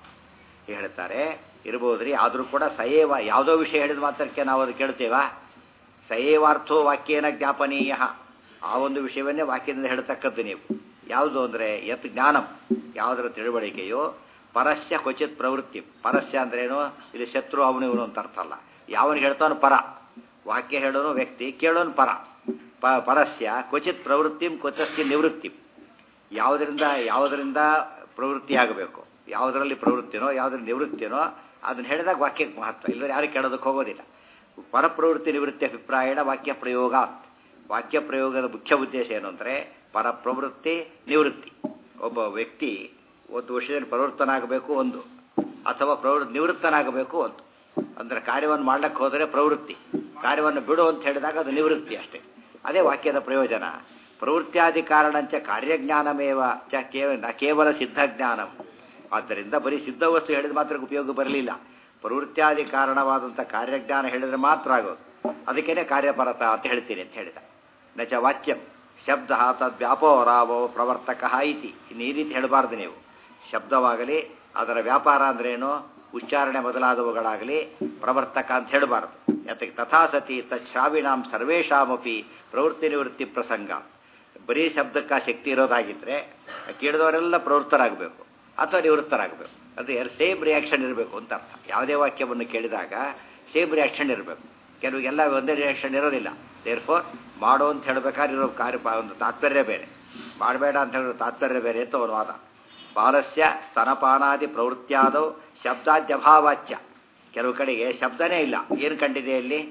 ಹೇಳ್ತಾರೆ ಇರ್ಬೋದ್ರಿ ಆದರೂ ಕೂಡ ಸಯೇವ ಯಾವುದೋ ವಿಷಯ ಹೇಳಿದ ಮಾತ್ರಕ್ಕೆ ನಾವು ಅದು ಕೇಳ್ತೇವಾ ಸಯೇವಾರ್ಥೋ ವಾಕ್ಯೇನ ಜ್ಞಾಪನೀಯ ಆ ಒಂದು ವಿಷಯವನ್ನೇ ವಾಕ್ಯದಿಂದ ಹೇಳ್ತಕ್ಕದ್ದು ನೀವು ಯಾವುದು ಅಂದರೆ ಯತ್ ಜ್ಞಾನಂ ಯಾವುದರ ತಿಳುವಳಿಕೆಯೋ ಪರಸ್ಯ ಕ್ವಚಿತ್ ಪ್ರವೃತ್ತಿ ಪರಸ್ಯ ಅಂದ್ರೇನು ಇದು ಶತ್ರು ಅವನು ಇವನು ಅಂತ ಅರ್ಥ ಅಲ್ಲ ಯಾವನು ಹೇಳ್ತಾನು ಪರ ವಾಕ್ಯ ಹೇಳೋನು ವ್ಯಕ್ತಿ ಕೇಳೋನು ಪರ ಪ ಪರಸ್ಯ ಕ್ವಚಿತ್ ಪ್ರವೃತ್ತಿಂ ಕ್ವಚಸ್ಯ ನಿವೃತ್ತಿ ಯಾವುದರಿಂದ ಯಾವುದರಿಂದ ಪ್ರವೃತ್ತಿ ಆಗಬೇಕು ಯಾವುದರಲ್ಲಿ ಪ್ರವೃತ್ತಿನೋ ಯಾವುದರಲ್ಲಿ ನಿವೃತ್ತಿನೋ ಅದನ್ನು ಹೇಳಿದಾಗ ವಾಕ್ಯಕ್ಕೆ ಮಹತ್ವ ಇಲ್ಲದ್ರೆ ಯಾರು ಕೇಳೋದಕ್ಕೆ ಹೋಗೋದಿಲ್ಲ ಪರಪ್ರವೃತ್ತಿ ನಿವೃತ್ತಿ ಅಭಿಪ್ರಾಯಣ ವಾಕ್ಯ ಪ್ರಯೋಗ ವಾಕ್ಯ ಪ್ರಯೋಗದ ಮುಖ್ಯ ಉದ್ದೇಶ ಏನು ಅಂದರೆ ಪರಪ್ರವೃತ್ತಿ ನಿವೃತ್ತಿ ಒಬ್ಬ ವ್ಯಕ್ತಿ ಒಂದು ವಿಷಯದಲ್ಲಿ ಪ್ರವೃತ್ತನಾಗಬೇಕು ಒಂದು ಅಥವಾ ಪ್ರವೃ ನಿವೃತ್ತನಾಗಬೇಕು ಒಂದು ಅಂದರೆ ಕಾರ್ಯವನ್ನು ಮಾಡ್ಲಿಕ್ಕೆ ಹೋದರೆ ಪ್ರವೃತ್ತಿ ಕಾರ್ಯವನ್ನು ಬಿಡು ಅಂತ ಹೇಳಿದಾಗ ಅದು ನಿವೃತ್ತಿ ಅಷ್ಟೇ ಅದೇ ವಾಕ್ಯದ ಪ್ರಯೋಜನ ಪ್ರವೃತ್ತಿಯಾದಿ ಕಾರಣಂಚ ಕಾರ್ಯಜ್ಞಾನಮೇವ ಚ ಕೇವ ನ ಕೇವಲ ಸಿದ್ಧಜ್ಞಾನಂ ಆದ್ದರಿಂದ ಬರೀ ಸಿದ್ಧ ವಸ್ತು ಹೇಳಿದ ಮಾತ್ರ ಉಪಯೋಗ ಬರಲಿಲ್ಲ ಪ್ರವೃತ್ತಿಯಾದಿ ಕಾರಣವಾದಂಥ ಕಾರ್ಯಜ್ಞಾನ ಹೇಳಿದ್ರೆ ಮಾತ್ರ ಆಗೋದು ಅದಕ್ಕೇನೆ ಕಾರ್ಯಪರತ ಅಂತ ಹೇಳ್ತೀನಿ ಅಂತ ಹೇಳಿದ ನಚ ವಾಚ್ಯಂ ಶಬ್ದ ತದ್ ವ್ಯಾಪೋರಾವೋ ಪ್ರವರ್ತಕ ಇತಿ ಇನ್ನು ಈ ರೀತಿ ಹೇಳಬಾರ್ದು ನೀವು ಶಬ್ದವಾಗಲಿ ಅದರ ವ್ಯಾಪಾರ ಅಂದ್ರೇನು ಉಚ್ಚಾರಣೆ ಮೊದಲಾದವುಗಳಾಗಲಿ ಪ್ರವರ್ತಕ ಅಂತ ಹೇಳಬಾರದು ಯಾತಕ್ಕೆ ತಥಾ ಸತಿ ತತ್ಶ್ರಾವಿಣಾಂ ಸರ್ವೇಷಾಮಪಿ ಪ್ರವೃತ್ತಿ ನಿವೃತ್ತಿ ಪ್ರಸಂಗ ಬರೀ ಶಬ್ದಕ್ಕೆ ಆ ಶಕ್ತಿ ಇರೋದಾಗಿದ್ದರೆ ಕೇಳಿದವರೆಲ್ಲ ಪ್ರವೃತ್ತರಾಗಬೇಕು ಅಥವಾ ನಿವೃತ್ತರಾಗಬೇಕು ಅದು ಎರಡು ಸೇಮ್ ರಿಯಾಕ್ಷನ್ ಇರಬೇಕು ಅಂತ ಅರ್ಥ ಯಾವುದೇ ವಾಕ್ಯವನ್ನು ಕೇಳಿದಾಗ ಸೇಮ್ ರಿಯಾಕ್ಷನ್ ಇರಬೇಕು ಕೆಲವಿಗೆಲ್ಲ ಒಂದೇ ರಿಯಾಕ್ಷನ್ ಇರೋದಿಲ್ಲ ದೇರ್ ಫೋರ್ ಮಾಡು ಅಂತ ಹೇಳ್ಬೇಕಾದ್ರೆ ಇರೋ ಕಾರ್ಯ ಒಂದು ತಾತ್ಪರ್ಯ ಬೇರೆ ಮಾಡಬೇಡ ಅಂತ ಹೇಳೋ ತಾತ್ಪರ್ಯ ಬೇರೆ ಅಂತ ಒಂದು ವಾದ ಬಾಲಸ್ಯ ಸ್ತನಪಾನಾದಿ ಪ್ರವೃತ್ತಿಯಾದವು ಶಬ್ದಾದ್ಯಭಾವಾಚ್ಯ ಕೆಲವು ಕಡೆಗೆ ಶಬ್ದನೇ ಇಲ್ಲ ಏನು ಕಂಡಿದೆ ಅಲ್ಲಿ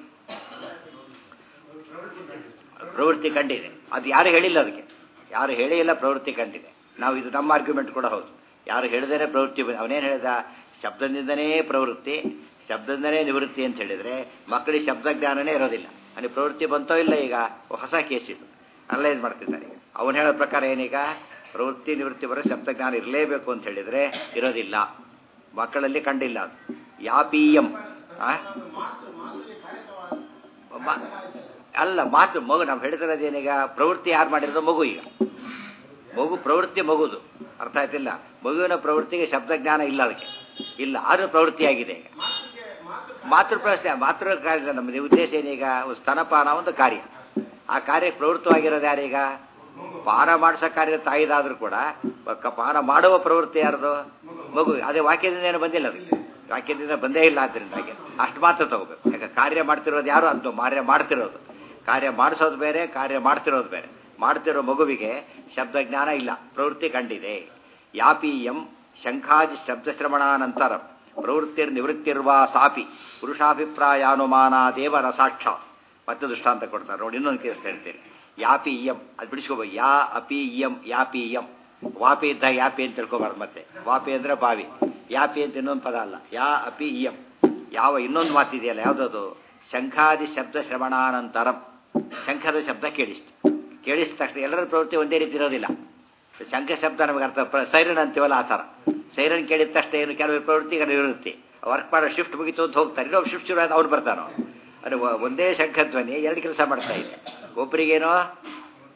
ಪ್ರವೃತ್ತಿ ಕಂಡಿದೆ ಅದು ಯಾರು ಹೇಳಿಲ್ಲ ಅದಕ್ಕೆ ಯಾರು ಹೇಳೇ ಇಲ್ಲ ಪ್ರವೃತ್ತಿ ಕಂಡಿದೆ ನಾವು ಇದು ನಮ್ಮ ಆರ್ಗ್ಯುಮೆಂಟ್ ಕೂಡ ಹೌದು ಯಾರು ಹೇಳಿದರೆ ಪ್ರವೃತ್ತಿ ಬಂದ ಅವನೇನು ಹೇಳಿದ ಶಬ್ದದಿಂದನೇ ಪ್ರವೃತ್ತಿ ಶಬ್ದದಿಂದನೇ ನಿವೃತ್ತಿ ಅಂತ ಹೇಳಿದರೆ ಮಕ್ಕಳಿಗೆ ಶಬ್ದ ಜ್ಞಾನನೇ ಇರೋದಿಲ್ಲ ಅಲ್ಲಿ ಪ್ರವೃತ್ತಿ ಬಂತೋ ಇಲ್ಲ ಈಗ ಹೊಸ ಕೇಸ್ ಇದು ಅನಲೈಸ್ ಮಾಡ್ತಿದ್ದಾರೆ ಈಗ ಅವನು ಹೇಳೋ ಪ್ರಕಾರ ಏನೀಗ ಪ್ರವೃತ್ತಿ ನಿವೃತ್ತಿ ಬರೋ ಶಬ್ದ ಜ್ಞಾನ ಇರಲೇಬೇಕು ಅಂತ ಹೇಳಿದರೆ ಇರೋದಿಲ್ಲ ಮಕ್ಕಳಲ್ಲಿ ಕಂಡಿಲ್ಲ ಅದು ಯಾಪೀಯಂ ಆ? ಮ- ಅಲ್ಲ ಮಾತು ಮಗು ನಾವು ಹೇಳ್ತಿರೋದೇನೀಗ ಪ್ರವೃತ್ತಿ ಯಾರು ಮಾಡಿರೋದು ಮಗು ಈಗ ಮಗು ಪ್ರವೃತ್ತಿ ಮಗುದು ಅರ್ಥ ಆಯ್ತಿಲ್ಲ ಮಗುವಿನ ಪ್ರವೃತ್ತಿಗೆ ಶಬ್ದ ಜ್ಞಾನ ಇಲ್ಲ ಅದಕ್ಕೆ ಇಲ್ಲ ಆದ್ರೂ ಪ್ರವೃತ್ತಿಯಾಗಿದೆ ಈಗ ಮಾತೃ ಪ್ರಶ್ನೆ ಮಾತೃ ಕಾರ್ಯ ನಮ್ಮ ಉದ್ದೇಶ ಏನೀಗ ಒಂದು ಸ್ತನಪಾನ ಒಂದು ಕಾರ್ಯ ಆ ಕಾರ್ಯಕ್ಕೆ ಪ್ರವೃತ್ತವಾಗಿರೋದು ಯಾರೀಗ ಪಾನ ಮಾಡಿಸೋ ಕಾರ್ಯ ತಾಯಿದಾದ್ರೂ ಕೂಡ ಕ- ಪಾನ ಮಾಡುವ ಪ್ರವೃತ್ತಿ ಯಾರ್ದು ಮಗು ಅದೇ ವಾಕ್ಯದಿಂದ ಏನು ಬಂದಿಲ್ಲ ಅದಕ್ಕೆ ವಾಕ್ಯದಿಂದ ಬಂದೇ ಇಲ್ಲ ಆದ್ರಿಂದಾಗಿ ಅಷ್ಟು ಮಾತ್ರ ತಗೋಬೇಕು ಯಾಕೆ ಕಾರ್ಯ ಮಾಡ್ತಿರೋದು ಯಾರು ಅಂತ ಕಾರ್ಯ ಮಾಡ್ತಿರೋದು ಕಾರ್ಯ ಮಾಡಿಸೋದು ಬೇರೆ ಕಾರ್ಯ ಮಾಡ್ತಿರೋದು ಬೇರೆ ಮಾಡ್ತಿರೋ ಮಗುವಿಗೆ ಶಬ್ದ ಜ್ಞಾನ ಇಲ್ಲ ಪ್ರವೃತ್ತಿ ಕಂಡಿದೆ ಯಾಪೀಯಂ ಶಂಖಾದಿ ಶಬ್ದಶ್ರವಣಾನಂತರ ಪ್ರವೃತ್ತಿರ್ ನಿವೃತ್ತಿರ್ವಾ ಸಾಪಿ ಪುರುಷಾಭಿಪ್ರಾಯಾನುಮಾನಾದೇವ ರಸಾಕ್ಷಾತ್ ಮತ್ತೆ ದೃಷ್ಟಾಂತ ಕೊಡ್ತಾರೆ ನೋಡಿ ಇನ್ನೊಂದು ಕೇಸ್ ಹೇಳ್ತೀನಿ ಯಾಪಿ ಇಯಂ ಅದು ಬಿಡಿಸ್ಕೋಬೇಕು ಯಾ ಅಪಿ ಇಯಂ ಯಾಪಿ ಇಯಂ ವಾಪಿ ಇದ್ದಾಗ ಯಾಪಿ ಅಂತ ತಿಳ್ಕೊಬಾರ್ದು ಮತ್ತೆ ವಾಪಿ ಅಂದ್ರೆ ಬಾವಿ ಯಾಪಿ ಅಂತ ಇನ್ನೊಂದು ಪದ ಅಲ್ಲ ಯಾ ಅಪಿ ಇಯಂ ಯಾವ ಇನ್ನೊಂದು ಮಾತಿದೆಯಲ್ಲ ಯಾವುದದು ಶಂಖಾದಿ ಶಬ್ದ ಶ್ರವಣಾನಂತರಂ ಶಂಖದ ಶಬ್ದ ಕೇಳಿಸ್ತು ಕೇಳಿಸಿದ ತಕ್ಷಣ ಎಲ್ಲರ ಪ್ರವೃತ್ತಿ ಒಂದೇ ರೀತಿ ಇರೋದಿಲ್ಲ ಶಂಖ ಶಬ್ದ ನಮಗೆ ಅರ್ಥ ಪ್ರ- ಸೈರನ್ ಅಂತೀವಲ್ಲ ಆ ಥರ ಸೈರನ್ ಕೇಳಿದ ತಕ್ಷಣ ಏನು ಕೆಲವು ಪ್ರವೃತ್ತಿ ಕೆಲವು ಇರುತ್ತೆ ವರ್ಕ್ ಮಾಡೋ ಶಿಫ್ಟ್ ಮುಗಿತು ಅಂತ ಹೋಗ್ತಾರೆ ಇನ್ನೊಬ್ಬ ಶಿಫ್ಟ್ ಶುರು ಆಯ್ತು ಅವ್ರು ಬರ್ತಾನೋ ಅದು ಒ- ಒಂದೇ ಶಂಖ ಧ್ವನಿ ಎರಡು ಕೆಲಸ ಮಾಡ್ತಾ ಇದೆ ಒಬ್ಬರಿಗೇನೋ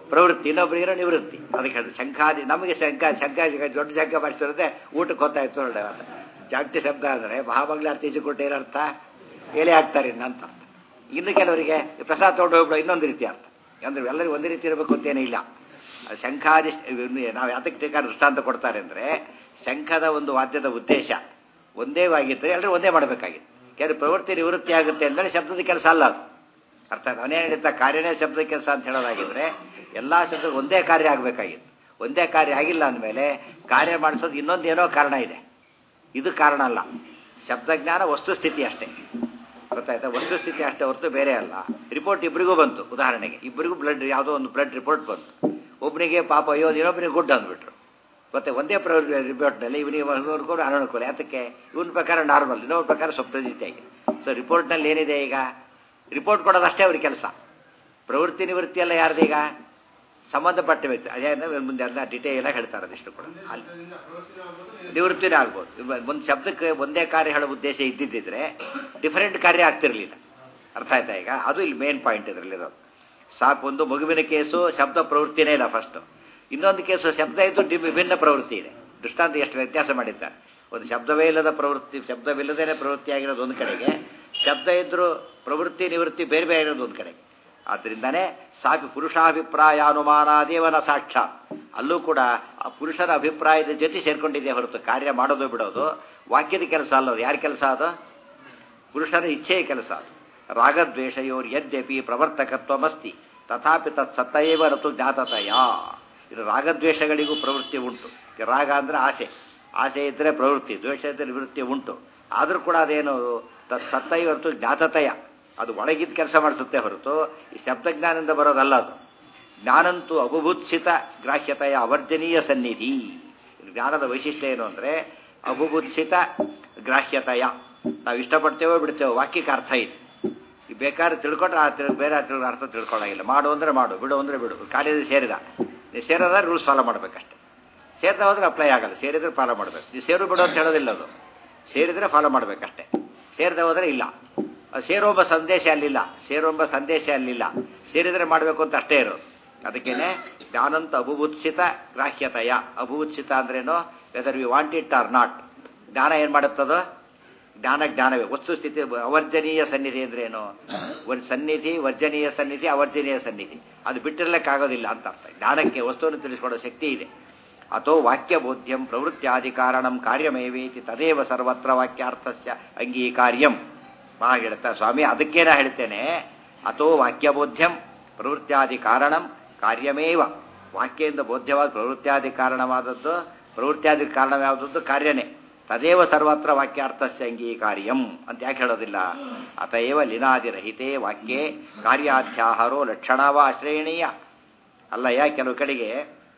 ಪ್ರವೃತ್ತಿ ಇನ್ನೊಬ್ಬರಿಗಿರೋ ನಿವೃತ್ತಿ ಅದಕ್ಕೆ ಹೇಳಿದ್ರು ಶಂಖಾದಿ ನಮಗೆ ಶಂಖ ಶಂಖ ದೊಡ್ಡ ಶಂಖ ಮಾಡಿಸಿರುತ್ತೆ ಊಟಕ್ಕೆ ಗೊತ್ತಾಯ್ತು ನೋಡಿ ಅಂತ ಜಾಗತಿ ಶಬ್ದ ಅಂದರೆ ಮಹಾಮಂಗಳಾರತಿ ಈಜುಕೊಟ್ಟು ಏನರ್ಥ ಎಲೆ ಹಾಕ್ತಾರೆ ಇನ್ನಂತ ಅರ್ಥ ಇನ್ನು ಕೆಲವರಿಗೆ ಪ್ರಸಾದ ತೊಗೊಂಡು ಹೋಗ್ಬಿಡೋ ಇನ್ನೊಂದು ರೀತಿ ಅರ್ಥ ಅಂದ್ರೆ ಎಲ್ಲರಿಗೂ ಒಂದೇ ರೀತಿ ಇರಬೇಕು ಅಂತೇನೇ ಇಲ್ಲ ಅದು ಶಂಖಾದಿ ನಾವು ಯಾತಕ್ಕೆ ಬೇಕಾದ ದೃಷ್ಟಾಂತ ಕೊಡ್ತಾರೆ ಅಂದರೆ ಶಂಖದ ಒಂದು ವಾದ್ಯದ ಉದ್ದೇಶ ಒಂದೇ ಆಗಿದ್ದರೆ ಎಲ್ಲರೂ ಒಂದೇ ಮಾಡಬೇಕಾಗಿತ್ತು ಕೆಲವು ಪ್ರವೃತ್ತಿ ನಿವೃತ್ತಿ ಆಗುತ್ತೆ ಅಂದರೆ ಶಬ್ದದ ಕೆಲಸ ಅಲ್ಲ ಅದು ಅರ್ಥ ಅವನೇ ಹೇಳಿದ್ದ ಕಾರ್ಯನೇ ಶಬ್ದದ ಕೆಲಸ ಅಂತ ಹೇಳೋದಾಗಿದ್ರೆ ಎಲ್ಲ ಶಬ್ದ ಒಂದೇ ಕಾರ್ಯ ಆಗಬೇಕಾಗಿತ್ತು ಒಂದೇ ಕಾರ್ಯ ಆಗಿಲ್ಲ ಅಂದಮೇಲೆ ಕಾರ್ಯ ಮಾಡಿಸೋದು ಇನ್ನೊಂದೇನೋ ಕಾರಣ ಇದೆ ಇದು ಕಾರಣ ಅಲ್ಲ ಶಬ್ದಜ್ಞಾನ ವಸ್ತುಸ್ಥಿತಿ ಅಷ್ಟೇ ಗೊತ್ತಾಯ್ತಾ ವಸ್ತುಸ್ಥಿತಿ ಅಷ್ಟೇ ಹೊರತು ಬೇರೆ ಅಲ್ಲ ರಿಪೋರ್ಟ್ ಇಬ್ಬರಿಗೂ ಬಂತು ಉದಾಹರಣೆಗೆ ಇಬ್ಬರಿಗೂ ಬ್ಲಡ್ ಯಾವುದೋ ಒಂದು ಬ್ಲಡ್ ರಿಪೋರ್ಟ್ ಬಂತು ಒಬ್ಬನಿಗೆ ಪಾಪ ಅಯ್ಯೋ ಇನ್ನೊಬ್ಬನಿಗೆ ಗುಡ್ ಅಂದ್ಬಿಟ್ರು ಮತ್ತೆ ಒಂದೇ ರಿಪೋರ್ಟ್ನಲ್ಲಿ ಇವನಿಗೆ ಅನುಕೂಲ ಅನನುಕೂಲ ಯಾತಕ್ಕೆ ಇವನ ಪ್ರಕಾರ ನಾರ್ಮಲ್ ಇನ್ನೊಬ್ಬರ ಪ್ರಕಾರ ಸ್ವಪ್ರಜಿತಿಯಾಗಿ ಸೊ ರಿಪೋರ್ಟ್ನಲ್ಲಿ ಏನಿದೆ ಈಗ ರಿಪೋರ್ಟ್ ಕೊಡೋದಷ್ಟೇ ಅವ್ರ ಕೆಲಸ ಪ್ರವೃತ್ತಿ ನಿವೃತ್ತಿ ಎಲ್ಲ ಯಾರ್ದೀಗ ಸಂಬಂಧಪಟ್ಟ ವ್ಯಕ್ತಿ ಅದೇ ಮುಂದೆ ಎಲ್ಲ ಡಿಟೇಲ್ ಆಗಿ ಹೇಳ್ತಾರೆ ಅದಿಷ್ಟು ಕೂಡ ಅಲ್ಲಿ ನಿವೃತ್ತಿನೇ ಆಗ್ಬೋದು ಒಂದು ಶಬ್ದಕ್ಕೆ ಒಂದೇ ಕಾರ್ಯ ಹೇಳೋ ಉದ್ದೇಶ ಇದ್ದಿದ್ದಿದ್ರೆ ಡಿಫರೆಂಟ್ ಕಾರ್ಯ ಆಗ್ತಿರ್ಲಿಲ್ಲ ಅರ್ಥ ಆಯ್ತಾ ಈಗ ಅದು ಇಲ್ಲಿ ಮೇನ್ ಪಾಯಿಂಟ್ ಇದರಲ್ಲಿರೋದು ಸಾಕು ಒಂದು ಮಗುವಿನ ಕೇಸು ಶಬ್ದ ಪ್ರವೃತ್ತಿನೇ ಇಲ್ಲ ಫಸ್ಟ್ ಇನ್ನೊಂದು ಕೇಸು ಶಬ್ದ ಇದ್ದು ಡಿ- ವಿಭಿನ್ನ ಪ್ರವೃತ್ತಿ ಇದೆ ದೃಷ್ಟಾಂತ ಎಷ್ಟು ವ್ಯತ್ಯಾಸ ಮಾಡಿದ್ದಾರೆ ಒಂದು ಶಬ್ದವೇ ಇಲ್ಲದ ಪ್ರವೃತ್ತಿ ಶಬ್ದವಿಲ್ಲದೇನೆ ಪ್ರವೃತ್ತಿ ಆಗಿರೋದು ಒಂದು ಕಡೆಗೆ ಶಬ್ದ ಇದ್ರೂ ಪ್ರವೃತ್ತಿ ನಿವೃತ್ತಿ ಬೇರೆ ಬೇರೆ ಇರೋದು ಒಂದು ಕಡೆಗೆ ಆದ್ದರಿಂದನೇ ಸಾಪಿ ಪುರುಷಾಭಿಪ್ರಾಯ ಅನುಮಾನಾದೇವನ ಸಾಕ್ಷಾತ್ ಅಲ್ಲೂ ಕೂಡ ಆ ಪುರುಷರ ಅಭಿಪ್ರಾಯದ ಜೊತೆ ಸೇರ್ಕೊಂಡಿದೆ ಹೊರತು ಕಾರ್ಯ ಮಾಡೋದು ಬಿಡೋದು ವಾಕ್ಯದ ಕೆಲಸ ಅಲ್ಲ ಅದು ಯಾರ ಕೆಲಸ ಅದು ಪುರುಷರ ಇಚ್ಛೆಯ ಕೆಲಸ ಅದು ರಾಗದ್ವೇಷಯೋರ್ ಯದ್ಯಪಿ ಪ್ರವರ್ತಕತ್ವಮಸ್ತಿ ತಥಾಪಿ ತತ್ ಸತ್ತಯೇವ ರತು ಜ್ಞಾತತಯ ಇದು ರಾಗದ್ವೇಷಗಳಿಗೂ ಪ್ರವೃತ್ತಿ ಉಂಟು ಈ ರಾಗ ಅಂದರೆ ಆಸೆ ಆಸೆ ಇದ್ದರೆ ಪ್ರವೃತ್ತಿ ದ್ವೇಷ ಇದ್ದರೆ ನಿವೃತ್ತಿ ಉಂಟು ಆದರೂ ಕೂಡ ಅದೇನು ತತ್ ಸತ್ತೈ ಹೊರತು ಜ್ಞಾತತಯ ಅದು ಒಳಗಿದ್ದ ಕೆಲಸ ಮಾಡಿಸುತ್ತೆ ಹೊರತು ಈ ಶಬ್ದಜ್ಞಾನದಿಂದ ಬರೋದಲ್ಲ ಅದು ಜ್ಞಾನಂತೂ ಅಬುಭುತ್ಸಿತ ಗ್ರಾಹ್ಯತೆಯ ಅವರ್ಜನೀಯ ಸನ್ನಿಧಿ ಇದು ಜ್ಞಾನದ ವೈಶಿಷ್ಟ್ಯ ಏನು ಅಂದರೆ ಅಬುಭುತ್ಸಿತ ಗ್ರಾಹ್ಯತೆಯ ನಾವು ಇಷ್ಟಪಡ್ತೇವೋ ಬಿಡ್ತೇವೋ ವಾಕ್ಯಕ್ಕೆ ಅರ್ಥ ಇದೆ ಈ ಬೇಕಾದ್ರೆ ತಿಳ್ಕೊಂಡ್ರೆ ಆ ತಿಳ್ ಬೇರೆ ತಿಳ್ ಅರ್ಥ ತಿಳ್ಕೊಳ್ಳೋಂಗಿಲ್ಲ ಮಾಡು ಅಂದರೆ ಮಾಡು ಬಿಡು ಅಂದರೆ ಬಿಡು ಕಾಲೇಜ್ ಸೇರಿದ ನೀವು ಸೇರೋದ್ರೆ ರೂಲ್ಸ್ ಫಾಲೋ ಮಾಡಬೇಕಷ್ಟೆ ಸೇರ್ದ ಹೋದ್ರೆ ಅಪ್ಲೈ ಆಗಲ್ಲ ಸೇರಿದ್ರೆ ಫಾಲೋ ಮಾಡಬೇಕು ನೀವು ಸೇರು ಬಿಡು ಅಂತ ಹೇಳೋದಿಲ್ಲ ಅದು ಸೇರಿದ್ರೆ ಫಾಲೋ ಮಾಡಬೇಕಷ್ಟೆ ಸೇರದೆ ಹೋದರೆ ಇಲ್ಲ ಅದು ಸೇರೋಂಬ ಸಂದೇಶ ಅಲ್ಲಿಲ್ಲ ಸೇರೋಂಬ ಸಂದೇಶ ಅಲ್ಲಿಲ್ಲ ಸೇರಿದ್ರೆ ಮಾಡಬೇಕು ಅಂತ ಅಷ್ಟೇ ಇರೋದು ಅದಕ್ಕೇನೆ ಜ್ಞಾನಂತ ಅಭುಭುತ್ಸಿತ ಗ್ರಾಹ್ಯತೆಯ ಅಭುಭುತ್ಸಿತ ಅಂದ್ರೇನು whether we want it or not ಜ್ಞಾನ ಏನು ಮಾಡುತ್ತದೋ ಜ್ಞಾನ ಜ್ಞಾನವೇ ವಸ್ತುಸ್ಥಿತಿ ಅವರ್ಜನೀಯ ಸನ್ನಿಧಿ ಅಂದ್ರೆ ಏನು ಒಂದು ಸನ್ನಿಧಿ ವರ್ಜನೀಯ ಸನ್ನಿಧಿ ಅವರ್ಜನೀಯ ಸನ್ನಿಧಿ ಅದು ಬಿಟ್ಟಿರ್ಲಿಕ್ಕಾಗೋದಿಲ್ಲ ಅಂತ ಅರ್ಥ ಜ್ಞಾನಕ್ಕೆ ವಸ್ತುವನ್ನು ತಿಳಿಸ್ಕೊಡೋ ಶಕ್ತಿ ಇದೆ ಅಥೋ ವಾಕ್ಯಬೋಧ್ಯಂ ಪ್ರವೃತ್ತಿಯಾದಿ ಕಾರಣಂ ಕಾರ್ಯಮೇವೇತಿ ತದೇವ ಸರ್ವತ್ರ ವಾಕ್ಯಾರ್ಥಸ್ಯ ಅಂಗೀಕಾರ್ಯಂ ಮಾ ಹೇಳ್ತಾ ಸ್ವಾಮಿ ಅದಕ್ಕೇ ನಾ ಹೇಳ್ತೇನೆ ಅಥೋ ವಾಕ್ಯಬೋಧ್ಯಂ ಪ್ರವೃತ್ತಿಯಾದಿ ಕಾರಣಂ ಕಾರ್ಯಮೇವ ವಾಕ್ಯದಿಂದ ಬೋಧ್ಯವಾದ ಪ್ರವೃತ್ತಿಯಾದಿ ಕಾರಣವಾದದ್ದು ಪ್ರವೃತ್ತಿಯಾದಿ ಕಾರಣ ಯಾವುದದ್ದು ಕಾರ್ಯನೇ ತದೇವ ಸರ್ವತ್ರ ವಾಕ್ಯಾರ್ಥಸ್ಯ ಅಂಗೀಕಾರ್ಯಂ ಅಂತ ಯಾಕೆ ಹೇಳೋದಿಲ್ಲ ಅತಏವ ಲಿನಾದಿರಹಿತೆ ವಾಕ್ಯೇ ಕಾರ್ಯಾಧ್ಯಾಹಾರೋ ಲಕ್ಷಣವ ಆಶ್ರಯಣೀಯ ಅಲ್ಲಯ್ಯ ಕೆಲವು ಕಡೆಗೆ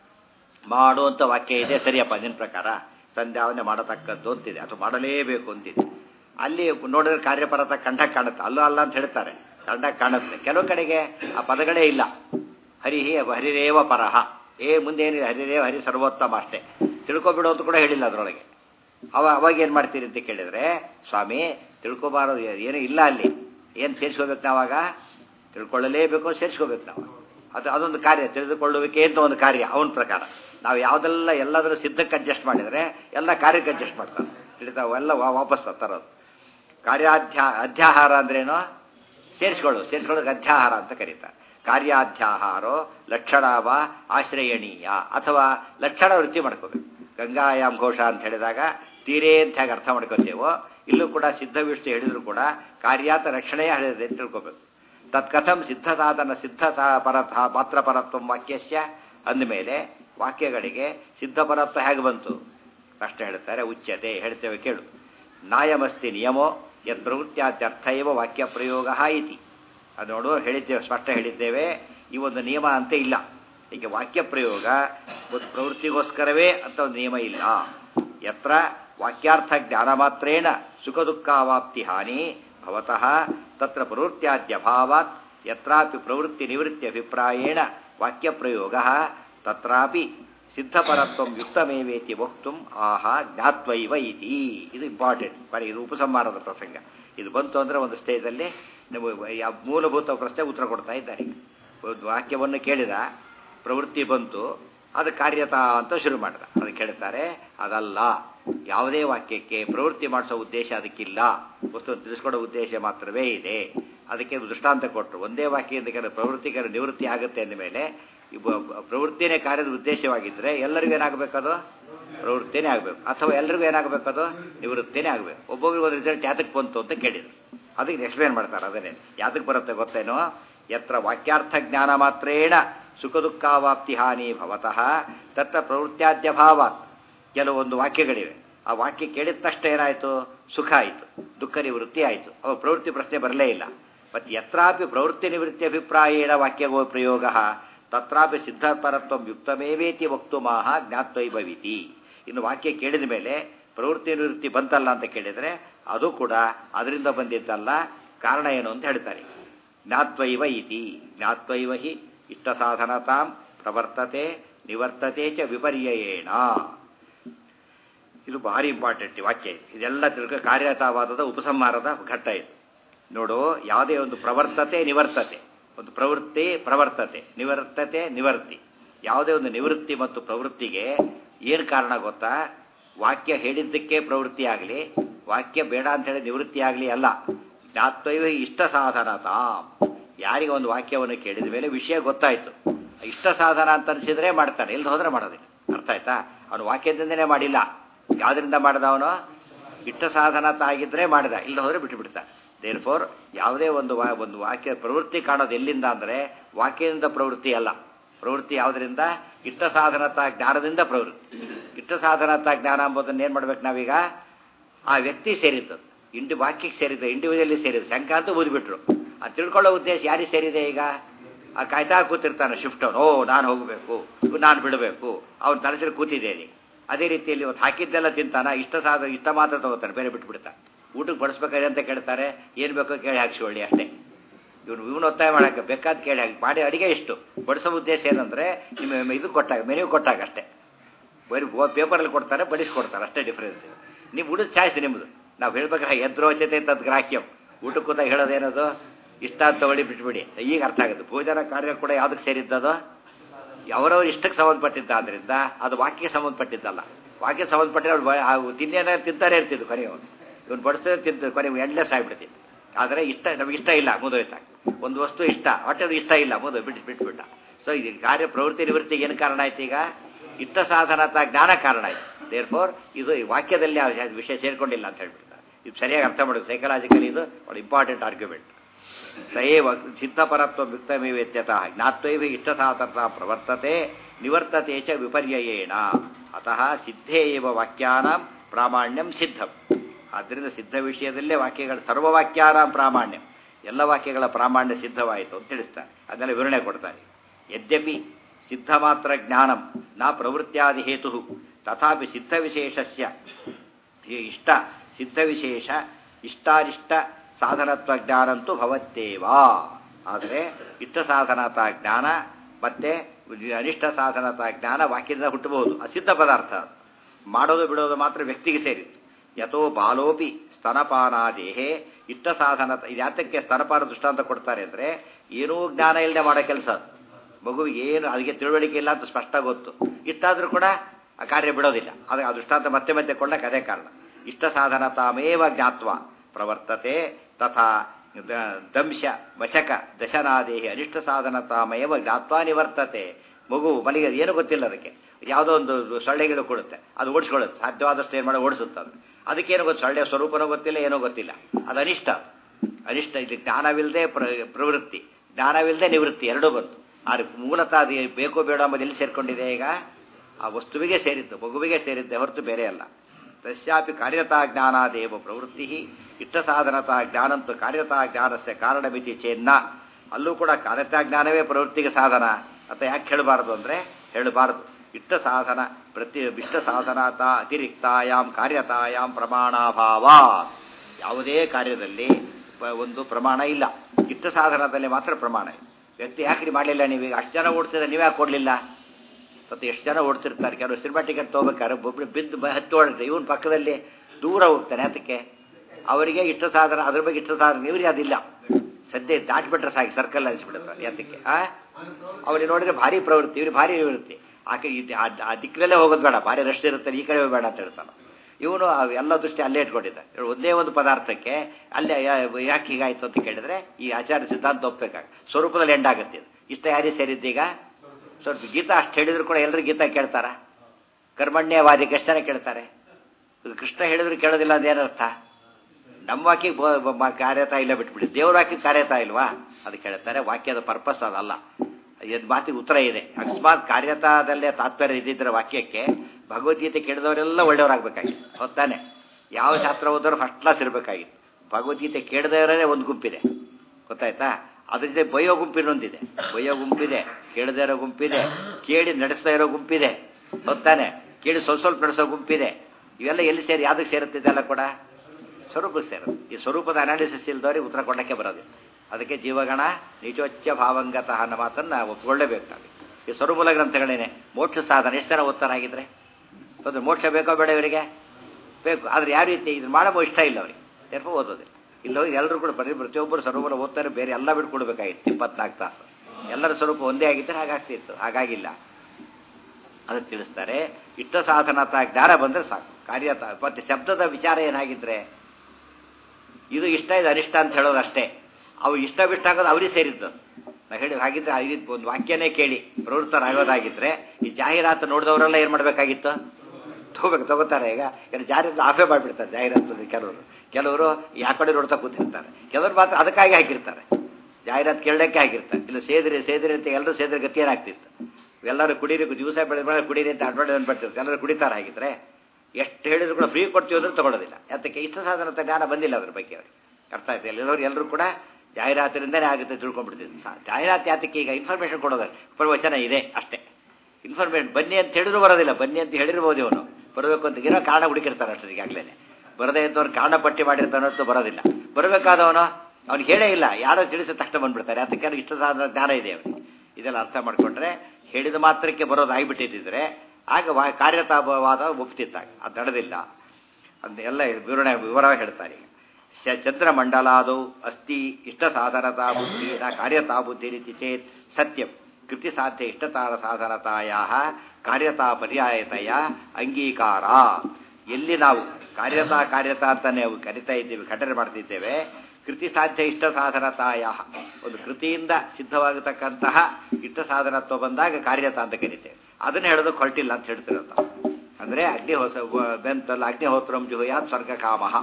ಮಾಡು ಅಂತ ವಾಕ್ಯ ಇದೆ ಸರಿಯಪ್ಪ ನಿನ್ನ ಪ್ರಕಾರ ಸಂಧ್ಯಾವನೆ ಮಾಡತಕ್ಕದ್ದು ಅಂತಿದೆ ಅಥವಾ ಮಾಡಲೇಬೇಕು ಅಂತಿದೆ ಅಲ್ಲಿ ನೋಡಿದ್ರೆ ಕಾರ್ಯಪರತ ಕಂಡ ಕಾಣುತ್ತೆ ಅಲ್ಲೂ ಅಲ್ಲ ಅಂತ ಹೇಳ್ತಾರೆ ಕಂಡ ಕಾಣುತ್ತೆ ಕೆಲವು ಕಡೆಗೆ ಆ ಪದಗಳೇ ಇಲ್ಲ ಹರಿಹಿ ಹರಿರೇವ ಪರಹ ಏ ಮುಂದೆ ಏನಿದೆ ಹರಿರೇವ ಹರಿ ಸರ್ವೋತ್ತಮ ಅಷ್ಟೇ ತಿಳ್ಕೊಬಿಡು ಅಂತ ಕೂಡ ಹೇಳಿಲ್ಲ ಅದರೊಳಗೆ ಅವ ಅವಾಗ ಏನು ಮಾಡ್ತೀರಿ ಅಂತ ಕೇಳಿದ್ರೆ ಸ್ವಾಮಿ ತಿಳ್ಕೊಬಾರದು ಏನೂ ಇಲ್ಲ ಅಲ್ಲಿ ಏನು ಸೇರಿಸ್ಕೋಬೇಕು ನಾವಾಗ ತಿಳ್ಕೊಳ್ಳಲೇಬೇಕು ಸೇರಿಸ್ಕೋಬೇಕು ನಾವು ಅದು ಅದೊಂದು ಕಾರ್ಯ ತಿಳಿದುಕೊಳ್ಳುವಿಕೆ ಅಂತ ಒಂದು ಕಾರ್ಯ ಅವನ ಪ್ರಕಾರ ನಾವು ಯಾವುದೆಲ್ಲ ಎಲ್ಲದರ ಸಿದ್ಧಕ್ಕೆ ಅಡ್ಜಸ್ಟ್ ಮಾಡಿದರೆ ಎಲ್ಲ ಕಾರ್ಯಕ್ಕೆ ಅಡ್ಜಸ್ಟ್ ಮಾಡ್ತಾರೆ ತಿಳಿತಾವ ಎಲ್ಲ ವಾಪಸ್ ತರೋದು ಕಾರ್ಯಾಧ್ಯ ಅಧ್ಯಾಹಾರ ಅಂದ್ರೇನು ಸೇರಿಸ್ಕೊಳ್ಳು ಸೇರಿಸ್ಕೊಳ್ಳೋಕೆ ಅಧ್ಯಾಹಾರ ಅಂತ ಕರೀತಾರೆ ಕಾರ್ಯಾಧ್ಯಾಹಾರೋ ಲಕ್ಷಣವ ಆಶ್ರಯಣೀಯ ಅಥವಾ ಲಕ್ಷಣ ವೃತ್ತಿ ಮಾಡ್ಕೋಬೇಕು ಗಂಗಾಯಾಮ್ ಘೋಷ ಅಂತ ಹೇಳಿದಾಗ ತೀರೇ ಅಂತ ಹೇಗೆ ಅರ್ಥ ಮಾಡ್ಕೊತೇವೋ ಇಲ್ಲೂ ಕೂಡ ಸಿದ್ಧವಿಷ್ಟು ಹೇಳಿದ್ರು ಕೂಡ ಕಾರ್ಯಾತ ರಕ್ಷಣೆಯ ಹೇಳಿದೆ ಅಂತ ತಿಳ್ಕೋಬೇಕು ತತ್ಕಥಂ ಸಿದ್ಧ ಸಾಧನ ಸಿದ್ಧ ಪರಥ ಮಾತ್ರ ಪರತ್ವ ವಾಕ್ಯಸ್ಯ ಅಂದಮೇಲೆ ವಾಕ್ಯಗಳಿಗೆ ಸಿದ್ಧಪರತ್ವ ಹೇಗೆ ಬಂತು ಅಷ್ಟೇ ಹೇಳ್ತಾರೆ ಉಚ್ಯತೆ ಹೇಳ್ತೇವೆ ಕೇಳು ನಾಯಮಸ್ತಿ ನಿಯಮೋ ಯತ್ ಪ್ರವೃತ್ತಿಯಾದ್ಯರ್ಥ ಇವ ವಾಕ್ಯ ಪ್ರಯೋಗ ಇತಿ ಅದು ನೋಡು ಹೇಳಿದ್ದೇವೆ ಸ್ಪಷ್ಟ ಹೇಳಿದ್ದೇವೆ ಈ ಒಂದು ನಿಯಮ ಅಂತ ಇಲ್ಲ ಈಗ ವಾಕ್ಯ ಪ್ರಯೋಗ ಒಂದು ಪ್ರವೃತ್ತಿಗೋಸ್ಕರವೇ ಅಂತ ಒಂದು ನಿಯಮ ಇಲ್ಲ ಯತ್ರ ವಾಕ್ಯಾರ್ಥ ಜ್ಞಾನ ಮಾತ್ರೇಣ ಸುಖ ದುಃಖಾವಾಪ್ತಿ ಹಾನಿ ಭವತಃ ತತ್ರ ಪ್ರವೃತ್ತಿಯಾದ್ಯಭಾವಾತ್ ಯತ್ರಾಪಿ ಪ್ರವೃತ್ತಿ ನಿವೃತ್ತಿ ಅಭಿಪ್ರಾಯೇಣ ವಾಕ್ಯ ಪ್ರಯೋಗ ತತ್ರಾಪಿ ಸಿದ್ಧಪರತ್ವ ಯುಕ್ತಮೇವೇತಿ ವಕ್ತುಂ ಆಹಾ ಜ್ಞಾತ್ವೈವ ಇತಿ ಇದು ಇಂಪಾರ್ಟೆಂಟ್ ಬರೀ ಇದು ಉಪಸಂಹಾರದ ಪ್ರಸಂಗ ಇದು ಬಂತು ಅಂದರೆ ಒಂದು ಸ್ಟೇಜಲ್ಲಿ ನೀವು ಯಾವ ಮೂಲಭೂತ ಪ್ರಶ್ನೆ ಉತ್ತರ ಕೊಡ್ತಾ ಇದ್ದಾರೆ ಒಂದು ವಾಕ್ಯವನ್ನು ಕೇಳಿದ ಪ್ರವೃತ್ತಿ ಬಂತು ಅದು ಕಾರ್ಯತ ಅಂತ ಶುರು ಮಾಡಿದ ಅದಕ್ಕೆ ಹೇಳ್ತಾರೆ ಅದಲ್ಲ ಯಾವುದೇ ವಾಕ್ಯಕ್ಕೆ ಪ್ರವೃತ್ತಿ ಮಾಡಿಸೋ ಉದ್ದೇಶ ಅದಕ್ಕಿಲ್ಲ ವಸ್ತು ತಿಳಿಸ್ಕೊಡೋ ಉದ್ದೇಶ ಮಾತ್ರವೇ ಇದೆ ಅದಕ್ಕೆ ದೃಷ್ಟಾಂತ ಕೊಟ್ಟರು ಒಂದೇ ವಾಕ್ಯದಿಂದ ಕೆಲವು ಪ್ರವೃತ್ತಿಗೆ ನಿವೃತ್ತಿ ಆಗುತ್ತೆ ಅಂದ ಮೇಲೆ ಪ್ರವೃತ್ತಿನೇ ಕಾರ್ಯದ ಉದ್ದೇಶವಾಗಿದ್ದರೆ ಎಲ್ಲರಿಗೂ ಏನಾಗಬೇಕದು ಪ್ರವೃತ್ತಿನೇ ಆಗಬೇಕು ಅಥವಾ ಎಲ್ರಿಗೂ ಏನಾಗಬೇಕದು ನಿವೃತ್ತಿನೇ ಆಗಬೇಕು ಒಬ್ಬೊಬ್ರಿಗೆ ಒಂದು ರಿಸಲ್ಟ್ ಯಾತಕ್ಕೆ ಬಂತು ಅಂತ ಕೇಳಿದ್ರು ಅದಕ್ಕೆ ಎಕ್ಸ್ಪ್ಲೇನ್ ಮಾಡ್ತಾರೆ ಅದನ್ನೇ ಯಾತಕ್ಕೆ ಬರುತ್ತೆ ಗೊತ್ತೇನೋ ಯತ್ರ ವಾಕ್ಯಾರ್ಥ ಜ್ಞಾನ ಮಾತ್ರೇಣ ಸುಖ ದುಃಖಾವಾಪ್ತಿ ಹಾನಿ ಭವತಃ ತತ್ರ ಪ್ರವೃತ್ತ್ಯಾದ್ಯಭಾವಾತ್ ಕೆಲವೊಂದು ವಾಕ್ಯಗಳಿವೆ ಆ ವಾಕ್ಯ ಕೇಳಿದ ತಕ್ಷಣ ಏನಾಯಿತು ಸುಖ ಆಯಿತು ದುಃಖ ನಿವೃತ್ತಿ ಆಯಿತು ಅವ ಪ್ರವೃತ್ತಿ ಪ್ರಶ್ನೆ ಬರಲೇ ಇಲ್ಲ ಮತ್ತು ಯತ್ರಾಪಿ ಪ್ರವೃತ್ತಿ ನಿವೃತ್ತಿ ಅಭಿಪ್ರಾಯೇಣ ವಾಕ್ಯವೋ ಪ್ರಯೋಗ ತತ್ರಾಪಿ ಸಿದ್ಧಪರತ್ವ ಯುಕ್ತಮೇವೇತಿ ವಕ್ತುಮಾಹ ಜ್ಞಾತ್ವೈಭವಿತಿ ಇನ್ನು ವಾಕ್ಯ ಕೇಳಿದ ಮೇಲೆ ಪ್ರವೃತ್ತಿ ನಿವೃತ್ತಿ ಬಂತಲ್ಲ ಅಂತ ಕೇಳಿದರೆ ಅದು ಕೂಡ ಅದರಿಂದ ಬಂದಿದ್ದಲ್ಲ ಕಾರಣ ಏನು ಅಂತ ಹೇಳ್ತಾರೆ ಜ್ಞಾತ್ವೈವ ಇತಿ ಜ್ಞಾತ್ವೈವ ಹಿ ಇಷ್ಟ ಸಾಧನತಾಂ ಪ್ರವರ್ತತೆ ನಿವರ್ತತೆ ಚ ವಿಪರ್ಯಯೇಣ ಇದು ಭಾರಿ ಇಂಪಾರ್ಟೆಂಟ್ ವಾಕ್ಯ ಇದೆಲ್ಲ ತಿಳ್ಕ ಕಾರ್ಯತಾವಾದದ ಉಪಸಂಹಾರದ ಘಟ್ಟ ಇದು ನೋಡು ಯಾವುದೇ ಒಂದು ಪ್ರವರ್ತತೆ ನಿವರ್ತತೆ ಒಂದು ಪ್ರವೃತ್ತಿ ಪ್ರವರ್ತತೆ ನಿವರ್ತತೆ ನಿವರ್ತಿ ಯಾವುದೇ ಒಂದು ನಿವೃತ್ತಿ ಮತ್ತು ಪ್ರವೃತ್ತಿಗೆ ಏನು ಕಾರಣ ಗೊತ್ತಾ ವಾಕ್ಯ ಹೇಳಿದ್ದಕ್ಕೆ ಪ್ರವೃತ್ತಿ ಆಗಲಿ ವಾಕ್ಯ ಬೇಡ ಅಂತ ಹೇಳಿ ನಿವೃತ್ತಿ ಆಗಲಿ ಅಲ್ಲ ಜ್ಞಾತ್ವೈವ ಇಷ್ಟ ಸಾಧನತಾ ಯಾರಿಗೆ ಒಂದು ವಾಕ್ಯವನ್ನು ಕೇಳಿದ ಮೇಲೆ ವಿಷಯ ಗೊತ್ತಾಯ್ತು ಇಷ್ಟ ಸಾಧನ ಅಂತ ಅನಿಸಿದ್ರೆ ಮಾಡ್ತಾನೆ ಇಲ್ದ ಹೋದ್ರೆ ಮಾಡೋದಿಲ್ಲ ಅರ್ಥ ಆಯ್ತಾ ಅವನು ವಾಕ್ಯದಿಂದನೇ ಮಾಡಿಲ್ಲ ಯಾವ್ದ್ರಿಂದ ಮಾಡಿದ ಅವನು ಇಷ್ಟ ಸಾಧನ ಆಗಿದ್ರೆ ಮಾಡಿದ ಇಲ್ದ ಹೋದ್ರೆ ಬಿಟ್ಟು ಬಿಡ್ತಾನೆ ದೇರ್ ಫೋರ್ ಯಾವುದೇ ಒಂದು ವಾ ಒಂದು ವಾಕ್ಯ ಪ್ರವೃತ್ತಿ ಕಾಣೋದು ಎಲ್ಲಿಂದ ಅಂದರೆ ವಾಕ್ಯದಿಂದ ಪ್ರವೃತ್ತಿ ಅಲ್ಲ ಪ್ರವೃತ್ತಿ ಯಾವುದರಿಂದ ಇಷ್ಟ ಸಾಧನತಾ ಜ್ಞಾನದಿಂದ ಪ್ರವೃತ್ತಿ ಇಷ್ಟ ಸಾಧನತಾ ಜ್ಞಾನ ಎಂಬುದನ್ನು ಏನು ಮಾಡ್ಬೇಕು ನಾವೀಗ ಆ ವ್ಯಕ್ತಿ ಸೇರಿದ್ದು ಇಂಡಿ ವಾಕ್ಯಕ್ಕೆ ಸೇರಿದ್ದು ಇಂಡಿವಿಜುವಲಿ ಸೇರಿದ್ದು ಶಂಕ ಅಂತ ಓದ್ಬಿಟ್ರು ಅದು ತಿಳ್ಕೊಳ್ಳೋ ಉದ್ದೇಶ ಯಾರಿಗೆ ಸೇರಿದೆ ಈಗ ಆ ಕಾಯ್ತಾ ಕೂತಿರ್ತಾನೆ ಶಿಫ್ಟ್ ಅವನು ಓ ನಾನು ಹೋಗಬೇಕು ನಾನು ಬಿಡಬೇಕು ಅವ್ನು ತಲೆಸರಿ ಕೂತಿದ್ದೇನೆ ಅದೇ ರೀತಿಯಲ್ಲಿ ಇವತ್ತು ಹಾಕಿದ್ದೆಲ್ಲ ತಿಂತಾನ ಇಷ್ಟ ಸಾಧ ಇಷ್ಟ ಮಾತ್ರ ತಗೋತಾನೆ ಬೇರೆ ಬಿಟ್ಬಿಡ್ತಾನೆ ಊಟಕ್ಕೆ ಬಡಿಸ್ಬೇಕಾದ್ರೆ ಅಂತ ಕೇಳ್ತಾರೆ ಏನು ಬೇಕೋ ಕೇಳಿ ಹಾಕ್ಸಿಕೊಳ್ಳಿ ಅಷ್ಟೇ ಇವನು ಇವನು ಒತ್ತಾಯ ಮಾಡೋಕೆ ಬೇಕಾದ ಕೇಳಿ ಹಾಕಿ ಮಾಡಿ ಅಡಿಗೆ ಇಷ್ಟು ಬಡಿಸೋ ಉದ್ದೇಶ ಏನಂದರೆ ನಿಮ್ಮ ಇದು ಕೊಟ್ಟಾಗ ಮೆನ್ಯೂ ಕೊಟ್ಟಾಗ ಅಷ್ಟೇ ಬರೀ ಪೇಪರಲ್ಲಿ ಕೊಡ್ತಾರೆ ಬಡಿಸ್ಕೊಡ್ತಾರೆ ಅಷ್ಟೇ ಡಿಫ್ರೆನ್ಸ್ ನೀವು ಊಟದ ಚಾಯ್ಸ್ ನಿಮ್ಮದು ನಾವು ಹೇಳ್ಬೇಕಾದ್ರೆ ಎದ್ರೋಚತೆ ತದ್ ಗ್ರಾಹ್ಯಂ ಊಟಕ್ಕೆ ಕೂತಾಗ ಹೇಳೋದೇನದು ಇಷ್ಟ ಅಂತ ತಗೊಳ್ಳಿ ಬಿಟ್ಬಿಡಿ ಈಗ ಅರ್ಥ ಆಗುತ್ತೆ ಭೋಜನ ಕಾರ್ಯ ಕೂಡ ಯಾವುದಕ್ಕೆ ಸೇರಿದ್ದದು ಅವರವ್ರ ಇಷ್ಟಕ್ಕೆ ಸಂಬಂಧಪಟ್ಟಿದ್ದ ಆದ್ರಿಂದ ಅದು ವಾಕ್ಯಕ್ಕೆ ಸಂಬಂಧಪಟ್ಟಿದ್ದಲ್ಲ ವಾಕ್ಯ ಸಂಬಂಧಪಟ್ಟಿರೋ ಅವ್ರು ತಿನ್ನೇನ ತಿಂತಾನೆ ಇರ್ತಿದ್ದು ಕೊನೆಯವನು ಇವನು ಬಡಿಸೋದೇ ತಿಂತಿದ್ದು ಕೊನೆ ಎಂಡ್ಲೆಸ್ ಆಗಿಬಿಡ್ತಿತ್ತು ಆದರೆ ಇಷ್ಟ ನಮಗೆ ಇಷ್ಟ ಇಲ್ಲ ಮುದೋಯ್ತಾಗ ಒಂದು ವಸ್ತು ಇಷ್ಟ ಹೊಟ್ಟೆ ಅದು ಇಷ್ಟ ಇಲ್ಲ ಮುದು ಬಿಟ್ಟು ಬಿಟ್ಬಿಟ್ಟ ಸೊ ಇದು ಕಾರ್ಯ ಪ್ರವೃತ್ತಿ ನಿವೃತ್ತಿಗೆ ಏನು ಕಾರಣ ಆಯ್ತು ಈಗ ಇಷ್ಟ ಸಾಧನತ ಜ್ಞಾನ ಕಾರಣ ಆಯ್ತು ದೇರ್ ಫೋರ್ ಇದು ಈ ವಾಕ್ಯದಲ್ಲಿ ಆ ವಿಷಯ ಸೇರ್ಕೊಂಡಿಲ್ಲ ಅಂತ ಹೇಳ್ಬಿಡ್ತಾರೆ ಇದು ಸರಿಯಾಗಿ ಅರ್ಥ ಮಾಡೋದು ಸೈಕಲಾಜಿಕಲಿ ಇದು ಒಂದು ಇಂಪಾರ್ಟೆಂಟ್ ಆರ್ಗ್ಯುಮೆಂಟ್ ಸಯೇವ ಸಿದ್ಧಪರತ್ವ ಯುಕ್ತಮೇ ವ್ಯತ್ಯತಃ ಜ್ಞಾತ್ವೈವ ಇಷ್ಟಸಾತರ್ಥ ಪ್ರವರ್ತತೆ ನಿವರ್ತತೆ ಚ ವಿಪರ್ಯಯೇಣ ಅತಃ ಸಿದ್ಧೇ ಇವ ವಾಕ್ಯಾನಾಂ ಪ್ರಾಮಾಣ್ಯಂ ಸಿದ್ಧಂ ಆದ್ದರಿಂದ ಸಿದ್ಧ ವಿಷಯದಲ್ಲೇ ವಾಕ್ಯಗಳ ಸರ್ವವಾಕ್ಯಾನಾಂ ಪ್ರಾಮಾಣ್ಯಂ ಎಲ್ಲ ವಾಕ್ಯಗಳ ಪ್ರಾಮಾಣ್ಯ ಸಿದ್ಧವಾಯಿತು ಅಂತ ತಿಳಿಸ್ತಾರೆ ಅದನ್ನೆಲ್ಲ ವಿವರಣೆ ಕೊಡ್ತಾರೆ ಯದ್ಯಪಿ ಸಿದ್ಧ ಮಾತ್ರ ಜ್ಞಾನಂ ನ ಪ್ರವೃತ್ತಿಯಾದಿ ಹೇತು ತಥಾಪಿ ಸಿದ್ಧ ವಿಶೇಷಸ್ಯ ಇಷ್ಟ ಸಿದ್ಧ ವಿಶೇಷ ಇಷ್ಟಾರಿಷ್ಟ ಸಾಧನತ್ವ ಜ್ಞಾನಂತೂ ಭವತ್ತೇವಾ ಆದರೆ ಇಷ್ಟ ಸಾಧನತ ಜ್ಞಾನ ಮತ್ತೆ ಅನಿಷ್ಟ ಸಾಧನತ ಜ್ಞಾನ ವಾಕ್ಯದಿಂದ ಹುಟ್ಟಬಹುದು ಅಸಿದ್ಧ ಪದಾರ್ಥ ಮಾಡೋದು ಬಿಡೋದು ಮಾತ್ರ ವ್ಯಕ್ತಿಗೆ ಸೇರಿತ್ತು ಯಥೋ ಬಾಲೋಪಿ ಸ್ತನಪಾನಾದೇಹೇ ಇಷ್ಟ ಸಾಧನ ಯಾತಕ್ಕೆ ಸ್ತನಪಾನ ದೃಷ್ಟಾಂತ ಕೊಡ್ತಾರೆ ಅಂದರೆ ಏನೂ ಜ್ಞಾನ ಇಲ್ಲದೆ ಮಾಡೋ ಕೆಲಸ ಅದು ಮಗುವಿಗೆ ಏನು ಅದಕ್ಕೆ ತಿಳುವಳಿಕೆ ಇಲ್ಲ ಅಂತ ಸ್ಪಷ್ಟ ಗೊತ್ತು ಇಷ್ಟಾದರೂ ಕೂಡ ಆ ಕಾರ್ಯ ಬಿಡೋದಿಲ್ಲ ಅದಕ್ಕೆ ಆ ದೃಷ್ಟಾಂತ ಮತ್ತೆ ಮತ್ತೆ ಕೊಳ್ಳಕ್ಕೆ ಅದೇ ಕಾರಣ ಇಷ್ಟ ಸಾಧನ ತಾಮೇವ ಜ್ಞಾತ್ವ ಪ್ರವರ್ತತೆ ತಥಾ ದಂಶ ವಶಕ ದಶನಾದೇಹಿ ಅನಿಷ್ಟ ಸಾಧನ ತಾಮೇವ ಜ್ಞಾತ್ವ ನಿವರ್ತತೆ ಮಗು ಮನೆಗೆ ಏನು ಗೊತ್ತಿಲ್ಲ ಅದಕ್ಕೆ ಯಾವುದೋ ಒಂದು ಸೊಳ್ಳೆಗಳು ಕೊಡುತ್ತೆ ಅದು ಓಡಿಸ್ಕೊಳ್ಳುತ್ತೆ ಸಾಧ್ಯವಾದಷ್ಟು ಏನು ಮಾಡಿ ಓಡಿಸುತ್ತೆ ಅದು ಅದಕ್ಕೇನು ಗೊತ್ತು ಸೊಳ್ಳೆ ಸ್ವರೂಪನೂ ಗೊತ್ತಿಲ್ಲ ಏನೋ ಗೊತ್ತಿಲ್ಲ ಅದು ಅನಿಷ್ಟ ಅನಿಷ್ಟ ಇದು ಜ್ಞಾನವಿಲ್ಲದೆ ಪ್ರ ಪ್ರವೃತ್ತಿ ಜ್ಞಾನವಿಲ್ಲದೆ ನಿವೃತ್ತಿ ಎರಡೂ ಬಂತು ಆದರೆ ಮೂಲತಃ ಅದು ಬೇಕೋ ಬೇಡ ಅಂಬುದು ಎಲ್ಲಿ ಸೇರ್ಕೊಂಡಿದೆ ಈಗ ಆ ವಸ್ತುವಿಗೆ ಸೇರಿದ್ದು ಮಗುವಿಗೆ ಸೇರಿದ್ದೆ ಹೊರತು ಬೇರೆ ಅಲ್ಲ ತಸ್ಯಾಪಿ ಕಾರ್ಯತಾ ಜ್ಞಾನಾದೇವ ಪ್ರವೃತ್ತಿ ಇಷ್ಟ ಸಾಧನತಾ ಜ್ಞಾನಂತು ಕಾರ್ಯತಾ ಜ್ಞಾನಸ್ಯ ಕಾರಣಮಿತಿ ಚೇನ್ನ ಅಲ್ಲೂ ಕೂಡ ಕಾರ್ಯತಾ ಜ್ಞಾನವೇ ಪ್ರವೃತ್ತಿಗೆ ಸಾಧನ ಅಂತ ಯಾಕೆ ಹೇಳಬಾರದು ಅಂದರೆ ಹೇಳಬಾರದು ಇಷ್ಟ ಸಾಧನ ಪ್ರತಿ ಇಷ್ಟ ಸಾಧನತ ಅತಿರಿಕ್ತಾಯಾಮ್ ಕಾರ್ಯತಾಯಾಮ್ ಪ್ರಮಾಣಾಭಾವ ಯಾವುದೇ ಕಾರ್ಯದಲ್ಲಿ ಒಂದು ಪ್ರಮಾಣ ಇಲ್ಲ ಇಷ್ಟ ಸಾಧನದಲ್ಲಿ ಮಾತ್ರ ಪ್ರಮಾಣ ವ್ಯಕ್ತಿ ಯಾಕ್ರಿ ಮಾಡಲಿಲ್ಲ ನೀವೀಗ ಅಷ್ಟು ಜನ ಓಡ್ತಿದ್ರೆ ನೀವು ಯಾಕೆ ಕೊಡಲಿಲ್ಲ ಮತ್ತು ಎಷ್ಟು ಜನ ಓಡ್ತಿರ್ತಾರೆ ಕೆಲವರು ಸಿನಿಮಾ ಟಿಕೆಟ್ ತೊಗೋಬೇಕಾದ್ರೆ ಒಬ್ಬರು ಬಿದ್ದು ಹತ್ತಿ ಓಡುತ್ತೆ ಇವನ್ ಪಕ್ಕದಲ್ಲಿ ದೂರ ಹೋಗ್ತಾನೆ ಅದಕ್ಕೆ ಅವರಿಗೆ ಇಷ್ಟ ಸಾಧನ ಅದ್ರ ಬಗ್ಗೆ ಇಷ್ಟ ಸಾಧನ ಇವ್ರಿಗೆ ಅದಿಲ್ಲ ಸದ್ಯ ದಾಟ್ಬಿಟ್ರೆ ಸಾಕು ಸರ್ಕಲ್ ಅನಿಸ್ಬಿಡುತ್ತೆ ಅದಕ್ಕೆ ಆ ಅವನಿಗೆ ನೋಡಿದ್ರೆ ಭಾರಿ ಪ್ರವೃತ್ತಿ ಇವ್ರಿಗೆ ಭಾರಿ ಪ್ರವೃತ್ತಿ ಆಕೆ ಇದು ಆ- ಆ ದಿಕ್ಕಿನಲ್ಲೇ ಹೋಗೋದು ಬೇಡ ಭಾರಿ ರಶ್ ಇರುತ್ತೆ ಈ ಕಡೆ ಹೋಗ್ಬೇಡ ಅಂತ ಹೇಳ್ತಾನೆ ಇವನು ಎಲ್ಲ ದೃಷ್ಟಿ ಅಲ್ಲೇ ಇಟ್ಕೊಂಡಿದ್ದ ಇವ್ರು ಒಂದೇ ಒಂದು ಪದಾರ್ಥಕ್ಕೆ ಅಲ್ಲೇ ಯಾ- ಯಾಕೆ ಹೀಗಾಯ್ತು ಅಂತ ಕೇಳಿದ್ರೆ ಈ ಆಚಾರ್ಯ ಸಿದ್ಧಾಂತ ಒಪ್ಪಬೇಕಾಗ ಸ್ವರೂಪದಲ್ಲಿ ಎಂಡಾಗುತ್ತೆ ಇದು ಇಷ್ಟ ಯಾರಿಗೆ ಸೇರಿದ್ದೀಗ ಸ್ವಲ್ಪ ಗೀತಾ ಅಷ್ಟು ಹೇಳಿದ್ರು ಕೂಡ ಎಲ್ಲರೂ ಗೀತಾ ಕೇಳ್ತಾರ ಕರ್ಮಣ್ಯವಾದಿಗೆ ಎಷ್ಟು ಜನ ಕೇಳ್ತಾರೆ ಇದು ಕೃಷ್ಣ ಹೇಳಿದ್ರು ಕೇಳೋದಿಲ್ಲ ಅಂತ ಏನರ್ಥ ನಮ್ಮ ವಾಕ್ಯಕ್ಕೆ ಬ- ಬ- ಮ- ಕಾರ್ಯತಾ ಇಲ್ಲ ಬಿಟ್ಬಿಡಿ ದೇವ್ರ ವಾಕ್ಯಕ್ಕೆ ಕಾರ್ಯತಾ ಇಲ್ವಾ ಅದು ಕೇಳ್ತಾರೆ ವಾಕ್ಯದ ಪರ್ಪಸ್ ಅದಲ್ಲ ಇದು ಮಾತಿಗೆ ಉತ್ತರ ಇದೆ ಅಕಸ್ಮಾತ್ ಕಾರ್ಯತಾದಲ್ಲೇ ತಾತ್ಪರ್ಯ ಇದ್ದಿದ್ರೆ ವಾಕ್ಯಕ್ಕೆ ಭಗವದ್ಗೀತೆ ಕೇಳಿದವರೆಲ್ಲ ಒಳ್ಳೆಯವರಾಗಬೇಕಾಗಿತ್ತು ಹೊತ್ತಾನೆ ಯಾವ ಶಾಸ್ತ್ರ ಓದೋರು ಫಸ್ಟ್ ಕ್ಲಾಸ್ ಇರಬೇಕಾಗಿತ್ತು ಭಗವದ್ಗೀತೆ ಕೇಳದವರೇ ಒಂದು ಗುಂಪಿದೆ ಗೊತ್ತಾಯ್ತಾ ಅದ್ರ ಜೊತೆ ಬಯ್ಯೋ ಗುಂಪಿನೊಂದಿದೆ ಬಯ್ಯೋ ಗುಂಪಿದೆ ಕೇಳದೇ ಇರೋ ಗುಂಪಿದೆ ಕೇಳಿ ನಡೆಸ್ತಾ ಇರೋ ಗುಂಪಿದೆ ಹೊತ್ತಾನೆ ಕೇಳಿ ಸ್ವಲ್ಪ ಸ್ವಲ್ಪ ನಡೆಸೋ ಗುಂಪಿದೆ ಇವೆಲ್ಲ ಎಲ್ಲಿ ಸೇರಿ ಯಾವ್ದಕ್ಕೆ ಸೇರುತ್ತೆ ಇದೆಲ್ಲ ಕೂಡ ಸ್ವರೂಪಕ್ಕೆ ಸೇರೋದು ಈ ಸ್ವರೂಪದ ಅನಾಲಿಸಿಸ್ ಇಲ್ದವ್ರಿಗೆ ಉತ್ತರ ಕೊಡಕ್ಕೆ ಬರೋದಿಲ್ಲ ಅದಕ್ಕೆ ಜೀವಗಣ ನಿಜೋಚ್ಚ ಭಾವಂಗತಃ ಅನ್ನೋ ಮಾತನ್ನ ಒಪ್ಪಿಕೊಳ್ಳೇಬೇಕು ನಾವು ಈ ಸ್ವರೂಪಲ ಗ್ರಂಥಗಳೇನೆ ಮೋಕ್ಷ ಸಾಧನ ಎಷ್ಟು ಜನ ಓದ್ತಾರಾಗಿದ್ರೆ ಹೌದು ಮೋಕ್ಷ ಬೇಕೋ ಬೇಡ ಇವರಿಗೆ ಬೇಕು ಆದ್ರೆ ಯಾವ ರೀತಿ ಇದನ್ನ ಮಾಡೋ ಇಷ್ಟ ಇಲ್ಲ ಅವ್ರಿಗೆ ಯಾರು ಓದೋದಿಲ್ಲ ಇಲ್ಲ ಹೋಗಿ ಎಲ್ಲರೂ ಕೂಡ ಬರೀ ಪ್ರತಿಯೊಬ್ಬರು ಸ್ವರೂಪನ ಓದ್ತಾರೆ ಬೇರೆ ಎಲ್ಲ ಬಿಟ್ಕೊಡ್ಬೇಕಾಗಿತ್ತು ಇಪ್ಪತ್ನಾಲ್ಕು ತಾಸು ಎಲ್ಲರ ಸ್ವರೂಪ ಒಂದೇ ಆಗಿದ್ದರೆ ಹಾಗಾಗ್ತಿತ್ತು ಹಾಗಾಗಿಲ್ಲ ಅದಕ್ಕೆ ತಿಳಿಸ್ತಾರೆ ಇಷ್ಟ ಸಾಧನತ ಜ್ಞಾನ ಬಂದರೆ ಸಾಕು ಕಾರ್ಯತ ಮತ್ತೆ ಶಬ್ದದ ವಿಚಾರ ಏನಾಗಿದ್ರೆ ಇದು ಇಷ್ಟ ಇದು ಅನಿಷ್ಟ ಅಂತ ಹೇಳೋದು ಅಷ್ಟೇ ಅವು ಇಷ್ಟ ಬಿಷ್ಟ ಆಗೋದು ಅವ್ರಿಗೆ ಸೇರಿದ್ದು ನಾ ಹೇಳಿ ಹಾಗಿದ್ರೆ ಐದು ಒಂದು ವಾಕ್ಯನೇ ಕೇಳಿ ಪ್ರವೃತ್ತರಾಗೋದಾಗಿದ್ರೆ ಈ ಜಾಹೀರಾತು ನೋಡಿದವರೆಲ್ಲ ಏನು ಮಾಡಬೇಕಾಗಿತ್ತು ತಗೋಬೇಕು ತಗೋತಾರೆ ಈಗ ಏನು ಜಾಹೀರಾತು ಆಫೇ ಮಾಡಿಬಿಡ್ತಾರೆ ಜಾಹೀರಾತು ಕೆಲವರು ಕೆಲವರು ಯಾವ ಕಡೆ ನೋಡ್ತಾ ಕೂತಿರ್ತಾರೆ ಕೆಲವರು ಮಾತ್ರ ಅದಕ್ಕಾಗಿ ಹಾಕಿರ್ತಾರೆ ಜಾಹೀರಾತು ಕೇಳಕ್ಕೆ ಹಾಕಿರ್ತಾರೆ ಇಲ್ಲ ಸೇದ್ರಿ ಸೇದ್ರಿ ಅಂತ ಎಲ್ಲರೂ ಸೇದ್ರೆ ಗತಿ ಏನಾಗ್ತಿತ್ತು ಎಲ್ಲರೂ ಕುಡೀರಿ ದಿವಸ ಬೆಳೆದ ಮೇಲೆ ಕುಡೀರಿ ಅಂತ ಅಡ್ವರ್ಟೈಸ್ ಬರ್ತಿರ್ತಾರೆ ಎಲ್ಲರೂ ಕುಡಿತಾರೆ ಹಾಗಿದ್ರೆ ಎಷ್ಟು ಹೇಳಿದ್ರು ಕೂಡ ಫ್ರೀ ಕೊಡ್ತೀವಿ ಅಂದ್ರೆ ತಗೊಳ್ಳೋದಿಲ್ಲ ಯಾತಕ್ಕೆ ಇಷ್ಟ ಸಾಧನದ ಜ್ಞಾನ ಬಂದಿಲ್ಲ ಅದ್ರ ಬಗ್ಗೆ ಅವ್ರಿಗೆ ಅರ್ಥ ಆಯ್ತು ಎಲ್ಲರೂ ಎಲ್ಲರೂ ಕೂಡ ಜಾಹೀರಾತಿನಿಂದನೇ ಆಗುತ್ತೆ ತಿಳ್ಕೊಂಡ್ಬಿಡ್ತಿದ್ರು ಸಾ ಜಾಹೀರಾತು ಯಾತಕ್ಕೆ ಈಗ ಇನ್ಫಾರ್ಮೇಷನ್ ಕೊಡೋದು ಪ್ರವಚನ ಇದೆ ಅಷ್ಟೇ ಇನ್ಫಾರ್ಮೇಷನ್ ಬನ್ನಿ ಅಂತ ಹೇಳಿದ್ರು ಬರೋದಿಲ್ಲ ಬನ್ನಿ ಅಂತ ಹೇಳಿರ್ಬೋದು ಇವನು ಬರಬೇಕು ಅಂತ ಏನೋ ಕಾರಣ ಹುಡುಕಿರ್ತಾರೆ ಅಷ್ಟೇ ಈಗಾಗಲೇ ಬರದೇ ಇದ್ದವ್ರು ಕಾರಣ ಪಟ್ಟಿ ಮಾಡಿರ್ತಾನೆ ಹೊರತು ಬರೋದಿಲ್ಲ ಬರಬೇಕಾದವನು ಅವ್ನಿಗೆ ಹೇಳೇ ಇಲ್ಲ ಯಾರೋ ತಿಳಿಸಿದ ತಕ್ಷಣ ಬಂದ್ಬಿಡ್ತಾರೆ ಅದಕ್ಕೆ ಅವ್ನಿಗೆ ಇಷ್ಟ ಸಾಧನ ಜ್ಞಾನ ಇದೆ ಅವನಿಗೆ ಇದೆಲ್ಲ ಅರ್ಥ ಮಾಡ್ಕೊಂಡ್ರೆ ಹೇಳಿದ ಮಾತ್ರಕ್ಕೆ ಬರೋದು ಆಗಿಬಿಟ್ಟಿದ್ದರೆ ಆಗ ವಾ ಕಾರ್ಯತಾಪವಾದ ಒಪ್ತಿತ್ತಾಗ ಅದು ನಡೆದಿಲ್ಲ ಅಂತ ಎಲ್ಲ ವಿವರಣೆ ವಿವರ ಹೇಳ್ತಾರೆ ಈಗ ಶ ಚಂದ್ರಮಂಡಲಾದೌ ಅಸ್ತಿ ಇಷ್ಟ ಸಾಧನತಾ ಬುದ್ಧಿ ನ ಕಾರ್ಯತಾ ಬುದ್ಧಿ ರೀತಿ ಚೇತ್ ಸತ್ಯಂ ಕೃತಿ ಸಾಧ್ಯ ಇಷ್ಟತಾರ ಸಾಧನತಾಯ ಕಾರ್ಯತಾ ಪರ್ಯಾಯತೆಯ ಅಂಗೀಕಾರ ಎಲ್ಲಿ ನಾವು ಕಾರ್ಯತಾ ಕಾರ್ಯತಾ ಅಂತಾನೆ ಅವು ಕರಿತಾ ಇದ್ದೀವಿ ಖಂಡನೆ ಮಾಡ್ತಿದ್ದೇವೆ ಕೃತಿ ಸಾಧ್ಯ ಇಷ್ಟ ಸಾಧನತಾಯ ಒಂದು ಕೃತಿಯಿಂದ ಸಿದ್ಧವಾಗತಕ್ಕಂತಹ ಇಷ್ಟ ಸಾಧನತ್ವ ಬಂದಾಗ ಕಾರ್ಯತ ಅಂತ ಕರಿತೇವೆ ಅದನ್ನ ಹೇಳೋದಕ್ಕೆ ಹೊರಟಿಲ್ಲ ಅಂತ ಹೇಳ್ತಿರೋದು ಅಂದ್ರೆ ಅಗ್ನಿಹೋಸ ಬೆಂತಲ್ಲ ಅಗ್ನಿಹೋತ್ರಂ ಜುಹುಯಾತ್ ಸ್ವರ್ಗ ಕಾಮಃ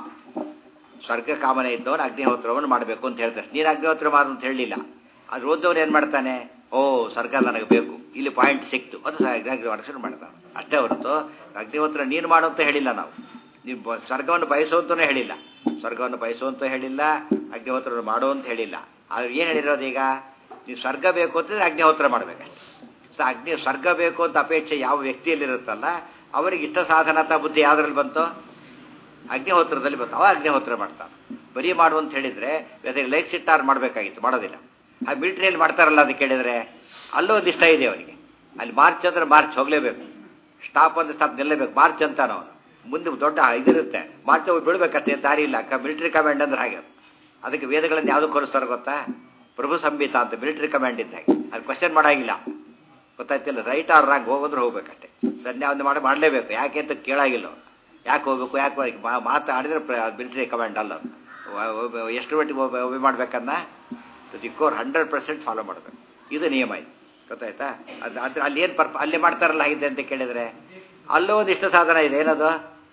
ಸ್ವರ್ಗ ಕಾಮನೆ ಇದ್ದವನು ಅಗ್ನಿಹೋತ್ರವನ್ನು ಮಾಡಬೇಕು ಅಂತ ಹೇಳ್ತಾರೆ ನೀನು ಅಗ್ನಿಹೋತ್ರ ಮಾಡು ಅಂತ ಹೇಳಲಿಲ್ಲ ಅದ್ರ ಓದ್ದವನು ಏನು ಮಾಡ್ತಾನೆ ಓ ಸ್ವರ್ಗ ನನಗೆ ಬೇಕು ಇಲ್ಲಿ ಪಾಯಿಂಟ್ ಸಿಕ್ತು ಅದು ಶುರು ಮಾಡ್ತಾನೆ ಅಷ್ಟೇ ಹೊರತು ಅಗ್ನಿಹೋತ್ರ ನೀನು ಮಾಡು ಅಂತ ಹೇಳಿಲ್ಲ ನಾವು ನೀವು ಬ- ಸ್ವರ್ಗವನ್ನು ಬಯಸುವಂತನೂ ಹೇಳಿಲ್ಲ ಸ್ವರ್ಗವನ್ನು ಬಯಸುವಂತ ಹೇಳಿಲ್ಲ ಅಗ್ನಿಹೋತ್ರವನ್ನು ಮಾಡು ಅಂತ ಹೇಳಿಲ್ಲ ಆದ್ರೆ ಏನು ಹೇಳಿರೋದು ಈಗ ನೀವು ಸ್ವರ್ಗ ಬೇಕು ಅಂತಂದ್ರೆ ಅಗ್ನಿಹೋತ್ರ ಮಾಡಬೇಕಷ್ಟೆ ಸೊ ಅಗ್ನಿ ಸ್ವರ್ಗ ಬೇಕು ಅಂತ ಅಪೇಕ್ಷೆ ಯಾವ ವ್ಯಕ್ತಿಯಲ್ಲಿರುತ್ತಲ್ಲ ಅವರಿಗೆ ಇಷ್ಟ ಸಾಧನತ ಬುದ್ಧಿ ಯಾವ್ದ್ರಲ್ಲಿ ಬಂತು ಅಗ್ನಿಹೋತ್ರದಲ್ಲಿ ಬಂತು ಅವ ಅಗ್ನಿಹೋತ್ರ ಮಾಡ್ತಾನೆ ಬರೀ ಮಾಡು ಅಂತ ಹೇಳಿದ್ರೆ ಅದಕ್ಕೆ ಲೈಕ್ ಸಿಟ್ಟಾರ್ ಮಾಡಬೇಕಾಗಿತ್ತು ಮಾಡೋದಿಲ್ಲ ಆ ಮಿಲಿಟರಿಯಲ್ಲಿ ಮಾಡ್ತಾರಲ್ಲ ಅಂತ ಕೇಳಿದ್ರೆ ಅಲ್ಲೂ ಒಂದು ಇಷ್ಟ ಇದೆ ಅವನಿಗೆ ಅಲ್ಲಿ ಮಾರ್ಚ್ ಅಂದ್ರೆ ಮಾರ್ಚ್ ಹೋಗ್ಲೇಬೇಕು ಸ್ಟಾಪ್ ಅಂದ್ರೆ ಸ್ಟಾಪ್ ನಿಲ್ಲಬೇಕು ಮಾರ್ಚ್ ಅಂತಾನ ಅವನು ಮುಂದೆ ದೊಡ್ಡ ಇದಿರುತ್ತೆ ಮಾರ್ಚ್ ಹೋಗಿ ಬಿಡ್ಬೇಕಷ್ಟೇ ದಾರಿ ಇಲ್ಲ ಮಿಲಿಟರಿ ಕಮಾಂಡ್ ಅಂದ್ರೆ ಹಾಗೆ ಅದು. ಅದಕ್ಕೆ ವೇದಗಳನ್ನು ಯಾವ್ದು ಕೊರಿಸ್ತಾರೆ ಗೊತ್ತಾ ಪ್ರಭು ಸಂಹಿತ ಅಂತ ಮಿಲಿಟರಿ ಕಮಾಂಡ್ ಇದ್ದ ಹಾಗೆ ಅದು ಕ್ವಶನ್ ಮಾಡಾಗಿಲ್ಲ ಗೊತ್ತಾಯ್ತಿಲ್ಲ ರೈಟ್ ಆರ್ ರಾಂಗ್ ಹೋಗೋದ್ರೆ ಹೋಗ್ಬೇಕಷ್ಟೇ ಸನ್ನೆ ಒಂದು ಮಾಡಿ ಮಾಡಲೇಬೇಕು ಯಾಕೆ ಅಂತ ಕೇಳಾಗಿಲ್ಲ ಅವ್ನು. ಯಾಕೆ ಹೋಗ್ಬೇಕು ಯಾಕೆ ಹೋಗ್ಬೇಕು? ಮಾ- ಮಾತಾಡಿದ್ರೆ ಮಿಲಿಟರಿ ಕಮಾಂಡ್ ಅಲ್ಲ ಅದು. ವ- ಒಬ್ಬ- ಎಷ್ಟು ಮಟ್ಟಿಗೆ ಒಬ್ಬ ಒಬ್ಬ ಮಾಡ್ಬೇಕನ್ನ ದಿಕ್ಕೋರ್ ಹಂಡ್ರೆಡ್ ಪರ್ಸೆಂಟ್ ಫಾಲೋ ಮಾಡಬೇಕು ಇದು ನಿಯಮ ಇದು ಗೊತ್ತಾಯ್ತಾ ಅದು ಅದು ಅಲ್ಲಿ ಏನು ಪರ್ಪ ಅಲ್ಲಿ ಮಾಡ್ತಾರಲ್ಲ ಆಗಿದೆ ಅಂತ ಕೇಳಿದ್ರೆ ಅಲ್ಲೂ ಒಂದು ಇಷ್ಟ ಸಾಧನ ಇದೆ ಏನದು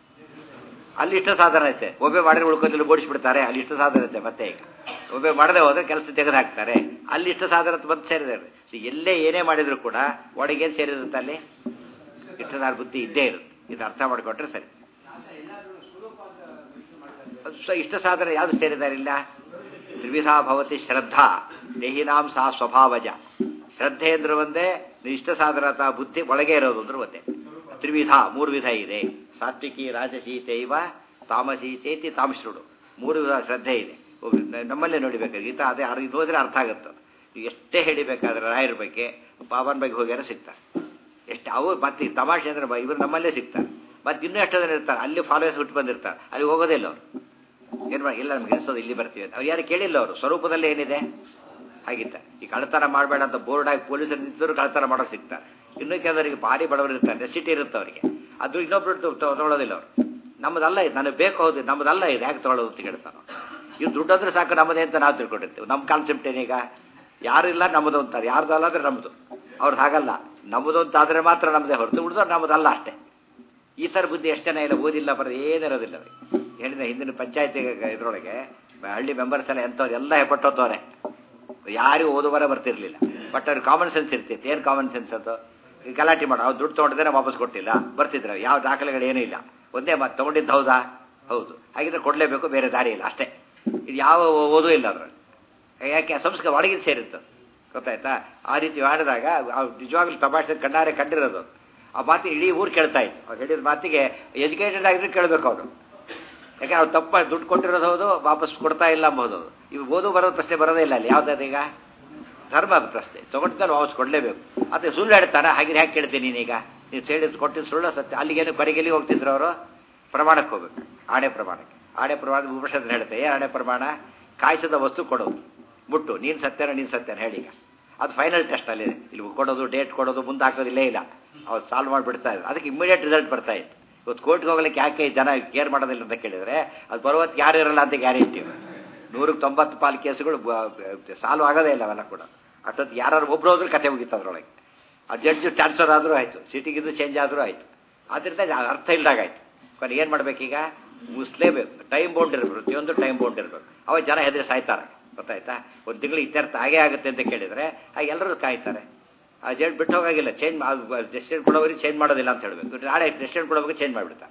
ಅಲ್ಲಿ ಇಷ್ಟ ಸಾಧನ ಐತೆ ಒಬ್ಬೆ ಮಾಡಿದ್ರೆ ಉಳ್ಕೋದಿಲ್ಲ ಓಡಿಸ್ಬಿಡ್ತಾರೆ ಅಲ್ಲಿ ಇಷ್ಟ ಸಾಧನ ಐತೆ ಮತ್ತೆ ಈಗ ಒಬ್ಬೆ ಮಾಡದೆ ಹೋದ್ರೆ ಕೆಲಸ ತೆಗೆದು ಹಾಕ್ತಾರೆ ಅಲ್ಲಿ ಇಷ್ಟ ಸಾಧನ ಬಂದು ಸೇರಿದ್ದಾರೆ ಸೊ ಎಲ್ಲೇ ಏನೇ ಮಾಡಿದ್ರು ಕೂಡ ಒಳಗೆ ಸೇರಿರುತ್ತೆ ಅಲ್ಲಿ ಇಷ್ಟದಾರ ಬುದ್ಧಿ ಇದ್ದೇ ಇರುತ್ತೆ ಇದು ಅರ್ಥ ಮಾಡಿಕೊಟ್ರೆ ಸರಿ ಅದು ಸ- ಇಷ್ಟ ಸಾಧನ ಯಾವ್ದು ಸೇರಿದ್ದಾರೆ ಇಲ್ಲ ತ್ರಿವಿಧಾ ಭವತಿ ಶ್ರದ್ಧಾ ದೇಹಿನಾಂ ಸಾ ಸ್ವಭಾವಜ ಶ್ರದ್ಧೆ ಅಂದ್ರೆ ಒಂದೇ ಇಷ್ಟ ಸಾಧನತ ಬುದ್ಧಿ ಒಳಗೆ ಇರೋದು ಅಂದ್ರೆ ಒಂದೇ ತ್ರಿವಿಧ ಮೂರು ವಿಧ ಇದೆ ಸಾತ್ವಿಕಿ ರಾಜಸಿ ತೈವ ತಾಮಸಿ ಚೇತಿ ತಾಮಶ್ರುಡು ಮೂರು ವಿಧ ಶ್ರದ್ಧೆ ಇದೆ ಒಬ್ರು ನ- ನಮ್ಮಲ್ಲೇ ನೋಡಿಬೇಕಾದ್ರೆ ಗೀತಾ ಅದೇ ಅರ್- ಇದು ಹೋದ್ರೆ ಅರ್ಥ ಆಗುತ್ತೆ ನೀವು ಎಷ್ಟೇ ಹೇಳಿಬೇಕಾದ್ರೆ ರಾಯರ ಬಗ್ಗೆ ಪಾವನ್ ಬಗ್ಗೆ ಹೋಗ್ಯಾರ ಸಿಗ್ತಾರೆ ಎಷ್ಟು ಅವು ಮತ್ತೆ ಈ ತಮಾಷೆ ಅಂದ್ರೆ ಬ- ಇವರು ನಮ್ಮಲ್ಲೇ ಸಿಗ್ತಾರೆ ಮತ್ತೆ ಇನ್ನೂ ಎಷ್ಟೋ ಜನ ಇರ್ತಾರೆ ಅಲ್ಲಿ ಫಾಲೋವರ್ಸ್ ಹುಟ್ಟು ಬಂದಿರ್ತಾರೆ ಅಲ್ಲಿ ಹೋಗೋದೇ ಇಲ್ಲ ಅವರು ಏನು ಮಾಡಿ ಇಲ್ಲ ನಮ್ಗೆ ಇರಿಸೋದು ಇಲ್ಲಿ ಬರ್ತೀವಿ ಅಂತ ಅವ್ರು ಯಾರು ಕೇಳಿಲ್ಲ ಅವರು ಸ್ವರೂಪದಲ್ಲಿ ಏನಿದೆ ಹಾಗಿತ್ತ ಈ ಕಳ್ಳತನ ಮಾಡಬೇಡ ಅಂತ ಬೋರ್ಡ್ ಆಗಿ ಪೊಲೀಸರು ನಿಂತರು ಕಳ್ಳತನ ಮಾಡೋಕೆ ಸಿಗ್ತಾರೆ ಇನ್ನು ಕೆಲವರಿಗೆ ಭಾರಿ ಬಡವರು ಇರ್ತಾರೆ ನೆಸಿಟಿ ಇರುತ್ತೆ ಅವರಿಗೆ ಅದು ಇನ್ನೊಬ್ರು ತ- ತ- ತಗೊಳ್ಳೋದಿಲ್ಲ ಅವರು ನಮ್ಮದಲ್ಲ ಇದು ನನಗೆ ಬೇಕು ಹೌದು ನಮ್ಮದಲ್ಲ ಇದು ಯಾಕೆ ತಗೊಳ್ಳೋದು ಅಂತ ಕೇಳ್ತಾನೆ ಇವು ದುಡ್ಡಾದ್ರೆ ಸಾಕು ನಮ್ಮದೇ ಅಂತ ನಾವು ತಿಳ್ಕೊಂಡಿರ್ತೀವಿ ನಮ್ಮ ಕಾನ್ಸೆಪ್ಟ್ ಏನೀಗ ಯಾರಿಲ್ಲ ನಮ್ಮದು ಅಂತಾರೆ ಯಾರ್ದಲ್ಲ ಅಂದ್ರೆ ನಮ್ಮದು ಅವ್ರದ್ದು ಹಾಗಲ್ಲ ನಮ್ಮದು ಅಂತ ಆದರೆ ಮಾತ್ರ ನಮ್ಮದೇ ಹೊರತು ಉಳಿದವ್ರು ನಮ್ಮದಲ್ಲ ಅಷ್ಟೇ ಈ ಥರ ಬುದ್ಧಿ ಎಷ್ಟು ಜನ ಇಲ್ಲ ಓದಿಲ್ಲ ಬರೋದು ಏನಿರೋದಿಲ್ಲ ಅವ್ರಿಗೆ ಹೇಳಿದ ಹಿಂದಿನ ಪಂಚಾಯತಿ ಇದರೊಳಗೆ ಹಳ್ಳಿ ಮೆಂಬರ್ಸ್ ಎಲ್ಲ ಎಂಥವ್ರು ಎಲ್ಲ ಹೆಬ್ಬಟ್ಟೋತವ್ರೆ ಯಾರಿಗೂ ಓದುವರ ಬರ್ತಿರ್ಲಿಲ್ಲ ಬಟ್ ಅವ್ರಿಗೆ ಕಾಮನ್ ಸೆನ್ಸ್ ಇರ್ತಿತ್ತು ಏನು ಕಾಮನ್ ಸೆನ್ಸ್ ಅದು ಈ ಗಲಾಟೆ ಮಾಡೋ ಅವ್ರು ದುಡ್ಡು ತೊಗೊಂಡಿದ್ರೆ ವಾಪಸ್ ಕೊಟ್ಟಿಲ್ಲ ಬರ್ತಿದ್ರು ಯಾವ ದಾಖಲೆಗಳು ಏನೂ ಇಲ್ಲ ಒಂದೇ ಮಾತು ತೊಗೊಂಡಿದ್ದು ಹೌದಾ ಹೌದು ಹಾಗಿದ್ರೆ ಕೊಡಲೇಬೇಕು ಬೇರೆ ದಾರಿ ಇಲ್ಲ ಅಷ್ಟೇ ಇದು ಯಾವ ಓದೂ ಇಲ್ಲ ಅದ್ರಲ್ಲಿ ಯಾಕೆ ಸಂಸ್ಕಾರ ಒಳಗಿನ ಸೇರಿತ್ತು ಗೊತ್ತಾಯ್ತಾ ಆ ರೀತಿ ಮಾಡಿದಾಗ ನಿಜವಾಗ್ಲೂ ತಮಾಷೆ ಕಣ್ಣಾರೆ ಕಂಡಿರೋದು ಆ ಮಾತಿಗೆ ಇಡೀ ಊರು ಕೇಳ್ತಾ ಇತ್ತು ಅವ್ರು ಹೇಳಿದ ಮಾತಿಗೆ ಎಜುಕೇಟೆಡ್ ಆಗಿದ್ರೆ ಕೇಳಬೇಕು ಅವರು ಯಾಕೆ ಅವ್ರು ತಪ್ಪ ದುಡ್ಡು ಕೊಟ್ಟಿರೋದು ಹೌದು ವಾಪಸ್ ಕೊಡ್ತಾ ಇಲ್ಲ ಅಂಬೋದು ಇವು ಓದು ಬರೋದು ಪ್ರಶ್ನೆ ಬರೋದೇ ಇಲ್ಲ ಅಲ್ಲಿ ಯಾವ್ದಾದ್ರು ಈಗ ಧರ್ಮ ಅದು ಪ್ರಶ್ನೆ ತೊಗೊಂಡ್ತಾರೆ ವಾಪಸ್ ಕೊಡಲೇಬೇಕು ಅದೇ ಸುಳ್ಳು ಹೇಳ್ತಾನೆ ಹಾಗೆ ಹೇಗೆ ಕೇಳ್ತೀನಿ ನೀನೀಗ ನೀವು ಹೇಳಿದ್ದು ಕೊಟ್ಟಿದ್ದು ಸುಳ್ಳು ಸತ್ಯ ಅಲ್ಲಿಗೇನು ಕೊನೆಗೆಲ್ಲಿ ಹೋಗ್ತಿದ್ರು ಅವರು ಪ್ರಮಾಣಕ್ಕೆ ಹೋಗ್ಬೇಕು ಆಣೆ ಪ್ರಮಾಣಕ್ಕೆ ಆಣೆ ಪ್ರಮಾಣ ಉಪನಿಷತ್ ಹೇಳ್ತೆ ಏನು ಆಣೆ ಪ್ರಮಾಣ ಕಾಯಿಸಿದ ವಸ್ತು ಕೊಡೋದು ಮುಟ್ಟು ನೀನು ಸತ್ಯನ ನೀನು ಸತ್ಯನ ಹೇಳೀಗ ಅದು ಫೈನಲ್ ಟೆಸ್ಟ್ ಅಲ್ಲಿ ಇಲ್ಲಿ ಕೊಡೋದು ಡೇಟ್ ಕೊಡೋದು ಮುಂದೆ ಹಾಕೋದಿಲ್ಲೇ ಇಲ್ಲ ಅವ್ರು ಸಾಲ್ವ್ ಮಾಡಿಬಿಡ್ತಾ ಇದ್ರು ಅದಕ್ಕೆ ಇಮಿಡಿಯೇಟ್ ರಿಸಲ್ಟ್ ಬರ್ತಾ ಇತ್ತು ಇವತ್ತು ಕೋರ್ಟ್ಗೆ ಹೋಗ್ಲಿಕ್ಕೆ ಯಾಕೆ ಜನ ಕೇರ್ ಮಾಡೋದಿಲ್ಲ ಅಂತ ಕೇಳಿದ್ರೆ ಅದು ಬರುವತ್ತು ಯಾರು ಇರಲ್ಲ ಅಂತ ಗ್ಯಾರಂಟಿ ನೂರಕ್ಕೆ ತೊಂಬತ್ತು ಪಾಲು ಕೇಸುಗಳು ಸಾಲ್ವ್ ಆಗೋದೇ ಇಲ್ಲ ಅವೆಲ್ಲ ಕೂಡ ಅಷ್ಟೊತ್ತು ಯಾರು ಒಬ್ರು ಹೋದ್ರೆ ಕತೆ ಮುಗಿತು ಅದರೊಳಗೆ ಆ ಜಡ್ಜ್ ಟ್ರಾನ್ಸ್ಫರ್ ಆದರೂ ಆಯಿತು ಸಿಟಿಗಿದ್ದು ಚೇಂಜ್ ಆದರೂ ಆಯಿತು ಆದ್ದರಿಂದ ಅದು ಅರ್ಥ ಇಲ್ದಾಗಾಯ್ತು ಕೊನೆ ಏನು ಮಾಡಬೇಕೀಗ ಮುಗಿಸ್ಲೇಬೇಕು ಟೈಮ್ ಬೌಂಡ್ ಇರಬೇಕು ಪ್ರತಿಯೊಂದು ಟೈಮ್ ಬೌಂಡ್ ಇರಬೇಕು ಅವಾಗ ಜನ ಹೆದರಿ ಸಾಯ್ತಾರೆ ಗೊತ್ತಾಯ್ತಾ ಒಂದು ತಿಂಗಳು ಇತ್ಯರ್ಥ ಹಾಗೇ ಆಗುತ್ತೆ ಅಂತ ಕೇಳಿದರೆ ಆಗ ಎಲ್ಲರೂ ಕಾಯ್ತಾರೆ ಆ ಜಡ್ ಬಿಟ್ಟು ಹೋಗಾಗಿಲ್ಲ ಚೇಂಜ್ ಡೆಸಿಷನ್ ಕೊಡೋರಿಗೆ ಚೇಂಜ್ ಮಾಡೋದಿಲ್ಲ ಅಂತ ಹೇಳಬೇಕು ನಾಳೆ ಡೆಸಿಷನ್ ಕೊಡೋವಾಗ ಚೇಂಜ್ ಮಾಡಿಬಿಡ್ತಾರೆ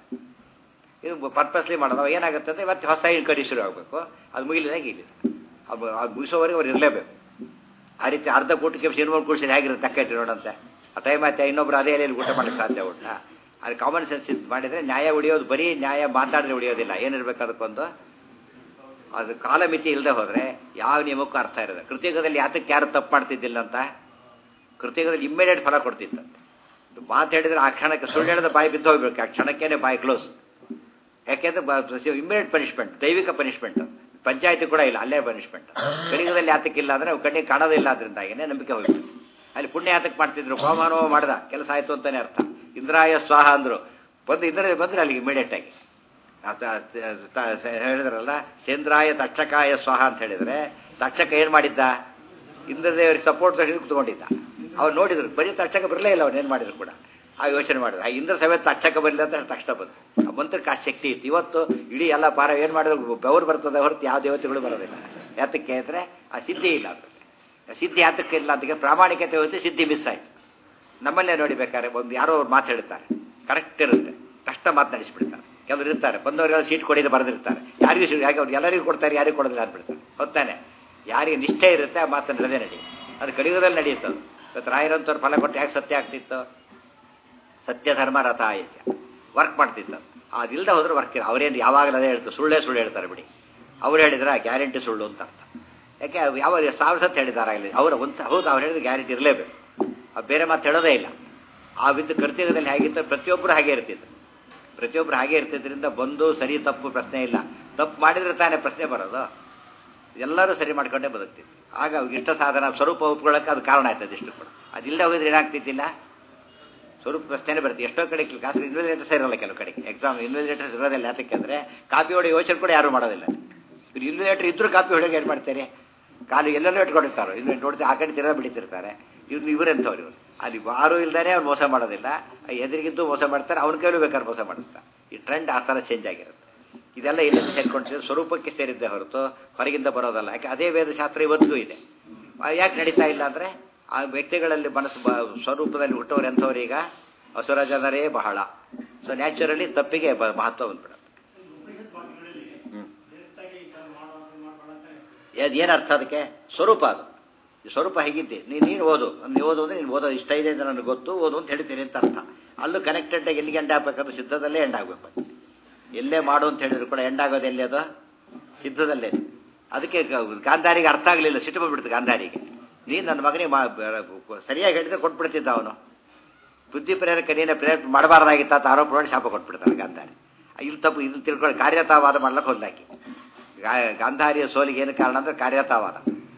ಇದು ಪರ್ಪಸ್ಲಿ ಮಾಡೋದು ಅವಾಗ ಏನಾಗುತ್ತೆ ಅಂದರೆ ಮತ್ತೆ ಹೊಸ ಇನ್ಕ್ವೈರಿ ಶುರು ಆಗಬೇಕು ಅದು ಮುಗಿಲಿದಾಗ ಇಲ್ಲಿ ಅದು ಅದು ಮುಗಿಸೋವರೆಗೆ ಅವ್ರು ಇರಲೇಬೇಕು ಆ ರೀತಿ ಅರ್ಧ ಕೂಟಕ್ಕೆ ಸಿನಿಮಾ ಕೂಡಿಸಿ ಹೇಗಿರುತ್ತೆ ತಕ್ಕ ಇಟ್ಟು ನೋಡಂತೆ ಆ ಟೈಮ್ ಆಯ್ತಾ ಇನ್ನೊಬ್ರು ಅದೇ ಎಲೆಯಲ್ಲಿ ಊಟ ಮಾಡಲಿಕ್ಕೆ ಸಾಧ್ಯ ಊಟ ಅದು ಕಾಮನ್ ಸೆನ್ಸ್ ಇದು ಮಾಡಿದರೆ ನ್ಯಾಯ ಉಳಿಯೋದು ಬರೀ ನ್ಯಾಯ ಮಾತಾಡಿದ್ರೆ ಉಳಿಯೋದಿಲ್ಲ ಏನಿರ್ಬೇಕು ಅದಕ್ಕೊಂದು ಅದು ಕಾಲಮಿತಿ ಇಲ್ಲದೆ ಹೋದರೆ ಯಾವ ನಿಯಮಕ್ಕೂ ಅರ್ಥ ಇರೋದು ಕೃತಿಕದಲ್ಲಿ ಯಾತಕ್ಕೆ ಯಾರು ತಪ್ಪು ಮಾಡ್ತಿದ್ದಿಲ್ಲ ಅಂತ ಕೃತಿಕದಲ್ಲಿ ಇಮ್ಮಿಡಿಯೇಟ್ ಫಲ ಕೊಡ್ತಿತ್ತಂತೆ ಮಾತು ಹೇಳಿದ್ರೆ ಆ ಕ್ಷಣಕ್ಕೆ ಸುಳ್ಳು ಹೇಳಿದ್ರೆ ಬಾಯಿ ಬಿದ್ದು ಹೋಗ್ಬೇಕು ಆ ಕ್ಷಣಕ್ಕೇನೆ ಬಾಯಿ ಕ್ಲೋಸ್ ಯಾಕೆಂದ್ರೆ ಇಮ್ಮಿಡಿಯೇಟ್ ಪನಿಷ್ಮೆಂಟ್ ದೈವಿಕ ಪನಿಷ್ಮೆಂಟ್ ಪಂಚಾಯತಿ ಕೂಡ ಇಲ್ಲ ಅಲ್ಲೇ ಪನಿಷ್ಮೆಂಟ್ ಕಲಿಯುಗದಲ್ಲಿ ಯಾತಕ್ಕಿಲ್ಲ ಅಂದ್ರೆ ಅವು ಕಣ್ಣಿಗೆ ಕಾಣೋದಿಲ್ಲ ಅದರಿಂದಾಗಿನೇ ನಂಬಿಕೆ ಹೋಗ್ಬಿಟ್ಟು ಅಲ್ಲಿ ಪುಣ್ಯ ಯಾತಕ್ಕೆ ಮಾಡ್ತಿದ್ರು ಹೋಮಾನೋ ಮಾಡ್ದ ಕೆಲಸ ಆಯ್ತು ಅಂತಾನೆ ಅರ್ಥ ಇಂದ್ರಾಯ ಸ್ವಾಹ ಅಂದ್ರು ಬಂದು ಇಂದ್ರ ಬಂದ್ರೆ ಅಲ್ಲಿಗೆ ಇಮಿಡಿಯೇಟ್ ಆಗಿ ಹೇಳಿದ್ರಲ್ಲ ಸೇಂದ್ರಾಯ ತಕ್ಷಕಾಯ ಸ್ವಾಹ ಅಂತ ಹೇಳಿದ್ರೆ ತಕ್ಷಕ ಏನ್ ಮಾಡಿದ್ದ ಇಂದ್ರದೇವರಿಗೆ ಸಪೋರ್ಟ್ ಹಿಡಿದು ಕುತ್ಕೊಂಡಿದ್ದ ಅವ್ರು ನೋಡಿದ್ರು ಬರೀ ತಕ್ಷಕ ಬರಲೇ ಇಲ್ಲ ಅವ್ನು ಏನು ಮಾಡಿದ್ರು ಕೂಡ ಆ ಯೋಚನೆ ಮಾಡಿದ್ರು ಆ ಇಂದ್ರ ಸಮೇತ ತಕ್ಷಕ ಬರಲಿಲ್ಲ ಅಂತ ತಕ್ಷಣ ಬಂತು ಆ ಮಂತ್ರಕ್ಕೆ ಆ ಶಕ್ತಿ ಇತ್ತು ಇವತ್ತು ಇಡೀ ಎಲ್ಲ ಪಾರ ಏನು ಮಾಡಿದ್ರು ಬೆವರು ಬರ್ತದೆ ಹೊರತು ಯಾವ ದೇವತೆಗಳು ಬರೋದಿಲ್ಲ ಯಾತಕ್ಕೆ ಅಂದರೆ ಆ ಸಿದ್ಧಿ ಇಲ್ಲ ಅದಕ್ಕೆ ಸಿದ್ಧಿ ಯಾತಕ್ಕೆ ಇಲ್ಲ ಅದಕ್ಕೆ ಪ್ರಾಮಾಣಿಕತೆ ಹೋಯ್ತು ಸಿದ್ಧಿ ಮಿಸ್ ಆಯ್ತು ನಮ್ಮಲ್ಲೇ ನೋಡಿ ಬೇಕಾದ್ರೆ ಒಂದು ಯಾರೋ ಅವ್ರು ಮಾತು ಹೇಳ್ತಾರೆ ಕರೆಕ್ಟ್ ಇರುತ್ತೆ ಕಷ್ಟ ಮಾತು ನಡೆಸಿಬಿಡ್ತಾರೆ ಕೆಲವರು ಇರ್ತಾರೆ ಬಂದವರಿಗೆಲ್ಲ ಸೀಟ್ ಕೊಡಿದ ಬರೆದಿರ್ತಾರೆ ಯಾರಿಗೂ ಸೀಟ್ ಯಾಕೆ ಅವ್ರು ಎಲ್ಲರಿಗೂ ಕೊಡ್ತಾರೆ ಯಾರಿಗೂ ಕೊಡೋದಿಲ್ಲ ಅಂದ್ಬಿಡ್ತಾರೆ ಹೊತ್ತಾನೆ ಯಾರಿಗೆ ನಿಷ್ಠೆ ಇರುತ್ತೆ ಆ ಮಾತನ್ನು ನಡೆದೇ ನಡಿ ಅದು ಕಲಿಯುಗದಲ್ಲಿ ನಡೆಯುತ್ತೆ ಅದು ಇವತ್ತು ರಾಯರಂತವ್ರು ಫಲ ಕೊಟ್ಟು ಯಾಕೆ ಸತ್ಯ ಆಗ್ತಿತ್ತು ಸತ್ಯ ಧರ್ಮ ರಥ ಆಯಸ ವರ್ಕ್ ಮಾಡ್ತಿತ್ತು ಅದಿಲ್ಲದೆ ಹೋದ್ರೆ ವರ್ಕ್ ಇಲ್ಲ ಅವ್ರೇನು ಯಾವಾಗಲೂ ಅದೇ ಹೇಳ್ತಾರೆ ಸುಳ್ಳೇ ಸುಳ್ಳು ಹೇಳ್ತಾರೆ ಬಿಡಿ ಅವ್ರು ಹೇಳಿದ್ರೆ ಗ್ಯಾರಂಟಿ ಸುಳ್ಳು ಅಂತ ಅರ್ಥ ಯಾಕೆ ಯಾವ ಸಾವಿರ ಸತ್ತು ಹೇಳಿದ್ದಾರೆ ಆಗಲಿ ಅವರು ಒಂದು ಹೌದು ಅವ್ರು ಹೇಳಿದ್ರೆ ಗ್ಯಾರಂಟಿ ಇರಲೇಬೇಕು ಅದು ಬೇರೆ ಮಾತು ಹೇಳೋದೇ ಇಲ್ಲ ಆ ವಿದ್ದು ಕರ್ತವ್ಯದಲ್ಲಿ ಹೇಗಿತ್ತು ಪ್ರತಿಯೊಬ್ಬರು ಹಾಗೆ ಇರ್ತಿದ್ರು ಪ್ರತಿಯೊಬ್ಬರು ಹಾಗೆ ಇರ್ತಿದ್ರಿಂದ ಬಂದು ಸರಿ ತಪ್ಪು ಪ್ರಶ್ನೆ ಇಲ್ಲ ತಪ್ಪು ಮಾಡಿದ್ರೆ ತಾನೇ ಪ್ರಶ್ನೆ ಬರೋದು ಎಲ್ಲರೂ ಸರಿ ಮಾಡ್ಕೊಂಡೇ ಬದುಕ್ತಿದ್ರು ಆಗ ಇಷ್ಟ ಸಾಧನ ಸ್ವರೂಪ ಒಪ್ಕೊಳ್ಳೋಕೆ ಅದು ಕಾರಣ ಆಯ್ತದೆ ಇಷ್ಟು ಕೂಡ ಅದಿಲ್ಲದೆ ಹೋಗಿದ್ರೆ ಏನಾಗ್ತಿದ್ದಿಲ್ಲ ಸ್ವರೂಪ ಪ್ರಶ್ನೆನೇ ಬರುತ್ತೆ ಎಷ್ಟೋ ಕಡೆ ಕ್ಲಾಸ್ ಇನ್ವಿಜಿಲೇಟರ್ಸ್ ಇರಲ್ಲ ಕೆಲವು ಕಡೆಗೆ ಎಕ್ಸಾಮ್ ಇನ್ವಿಜಿಲೇಟರ್ಸ್ ಇರೋದಿಲ್ಲ ಯಾತಕ್ಕೆ ಅಂದರೆ ಕಾಪಿ ಹೊಡೆ ಯೋಚನೆ ಕೂಡ ಯಾರು ಮಾಡೋದಿಲ್ಲ ಇವ್ರು ಇನ್ವಿಜಿಲೇಟರ್ ಇದ್ರೂ ಕಾಪಿ ಹೊಡೆಗೆ ಏನು ಮಾಡ್ತಾರೆ ಕಾಲು ಎಲ್ಲೆಲ್ಲೋ ಇಟ್ಕೊಂಡಿರ್ತಾರೆ ಇನ್ನು ನೋಡ್ತೀವಿ ಆ ಕಡೆ ತಿರ ಬಿಡಿತಿರ್ತಾರೆ ಇವ್ರು ಇವರೆಂಥವ್ರು ಇವರು ಅಲ್ಲಿ ಯಾರೂ ಇಲ್ದಾನೆ ಅವ್ರು ಮೋಸ ಮಾಡೋದಿಲ್ಲ ಎದುರಿಗಿದ್ದು ಮೋಸ ಮಾಡ್ತಾರೆ ಅವ್ನ ಕೈಲೂ ಬೇಕಾದ್ರೆ ಮೋಸ ಮಾಡಿಸ್ತಾರೆ ಈ ಟ್ರೆಂಡ್ ಆ ಥರ ಚೇಂಜ್ ಆಗಿರುತ್ತೆ ಇದೆಲ್ಲ ಎಲ್ಲಿಂದ ಸೇರ್ಕೊಂಡಿದೆ ಸ್ವರೂಪಕ್ಕೆ ಸೇರಿದ್ದೆ ಹೊರತು ಹೊರಗಿಂದ ಬರೋದಲ್ಲ ಯಾಕೆ ಅದೇ ವೇದಶಾಸ್ತ್ರ ಇವತ್ತಿಗೂ ಇದೆ ಯಾಕೆ ನಡೀತಾ ಇಲ್ಲ ಅಂದರೆ ಆ ವ್ಯಕ್ತಿಗಳಲ್ಲಿ ಮನಸ್ಸು ಬ ಸ್ವರೂಪದಲ್ಲಿ ಹುಟ್ಟೋರು ಎಂಥವ್ರು ಈಗ ಅಸುರ ಜನರೇ ಬಹಳ ಸೊ ನ್ಯಾಚುರಲಿ ತಪ್ಪಿಗೆ ಬ ಮಹತ್ವ ಬಂದ್ಬಿಡುತ್ತೆ ಹ್ಞೂ ಏನು ಅರ್ಥ ಅದಕ್ಕೆ ಸ್ವರೂಪ ಅದು ಈ ಸ್ವರೂಪ ಹೇಗಿದ್ದೆ ನೀನು ನೀನು ಓದು ನೀವು ಓದು ಅಂದರೆ ನೀನು ಓದೋ ಇಷ್ಟ ಇದೆ ಅಂತ ನನಗೆ ಗೊತ್ತು ಓದು ಅಂತ ಹೇಳ್ತೀನಿ ಅಂತ ಅರ್ಥ ಅಲ್ಲೂ ಕನೆಕ್ಟೆಡ್ ಎಲ್ಲಿಗೆ ಎಂಡ್ ಆಗ್ಬೇಕಂದ್ರೆ ಸಿದ್ಧದಲ್ಲೇ ಎಂಡ್ ಆಗಬೇಕು ಎಲ್ಲೇ ಮಾಡು ಅಂತ ಹೇಳಿದ್ರು ಕೂಡ ಎಂಡ್ ಆಗೋದು ಎಲ್ಲಿ ಅದು ಸಿದ್ಧದಲ್ಲೇ ಅದಕ್ಕೆ ಗಾಂಧಾರಿಗೆ ಅರ್ಥ ಆಗಲಿಲ್ಲ ಸಿಟ್ಟು ಬಂದ್ಬಿಡ್ತು ಗಾಂಧಾರಿಗೆ ನೀನು ನನ್ನ ಮಗನಿಗೆ ಮಾ ಸರಿಯಾಗಿ ಹೇಳಿದ್ರೆ ಕೊಟ್ಬಿಡ್ತಿದ್ದ ಅವನು ಬುದ್ಧಿ ಪ್ರೇರಕ ನೀನೇ ಪ್ರೇರಣೆ ಮಾಡಬಾರ್ದಾಗಿತ್ತ ಅಂತ ಆರೋಪ ಮಾಡಿ ಶಾಪ ಕೊಟ್ಬಿಡ್ತಾನೆ ಗಾಂಧಾರಿ ಇಲ್ಲಿ ತಪ್ಪು ಇದು ತಿಳ್ಕೊಂಡು ಕಾರ್ಯತಾವಾದ ಮಾಡ್ಲಕ್ಕೆ ಹೊಂದಾಕಿ ಗಾಂಧಾರಿಯ ಸೋಲಿಗೆ ಏನು ಕಾರಣ ಅಂದ್ರೆ ಕಾರ್ಯತಾವಾದ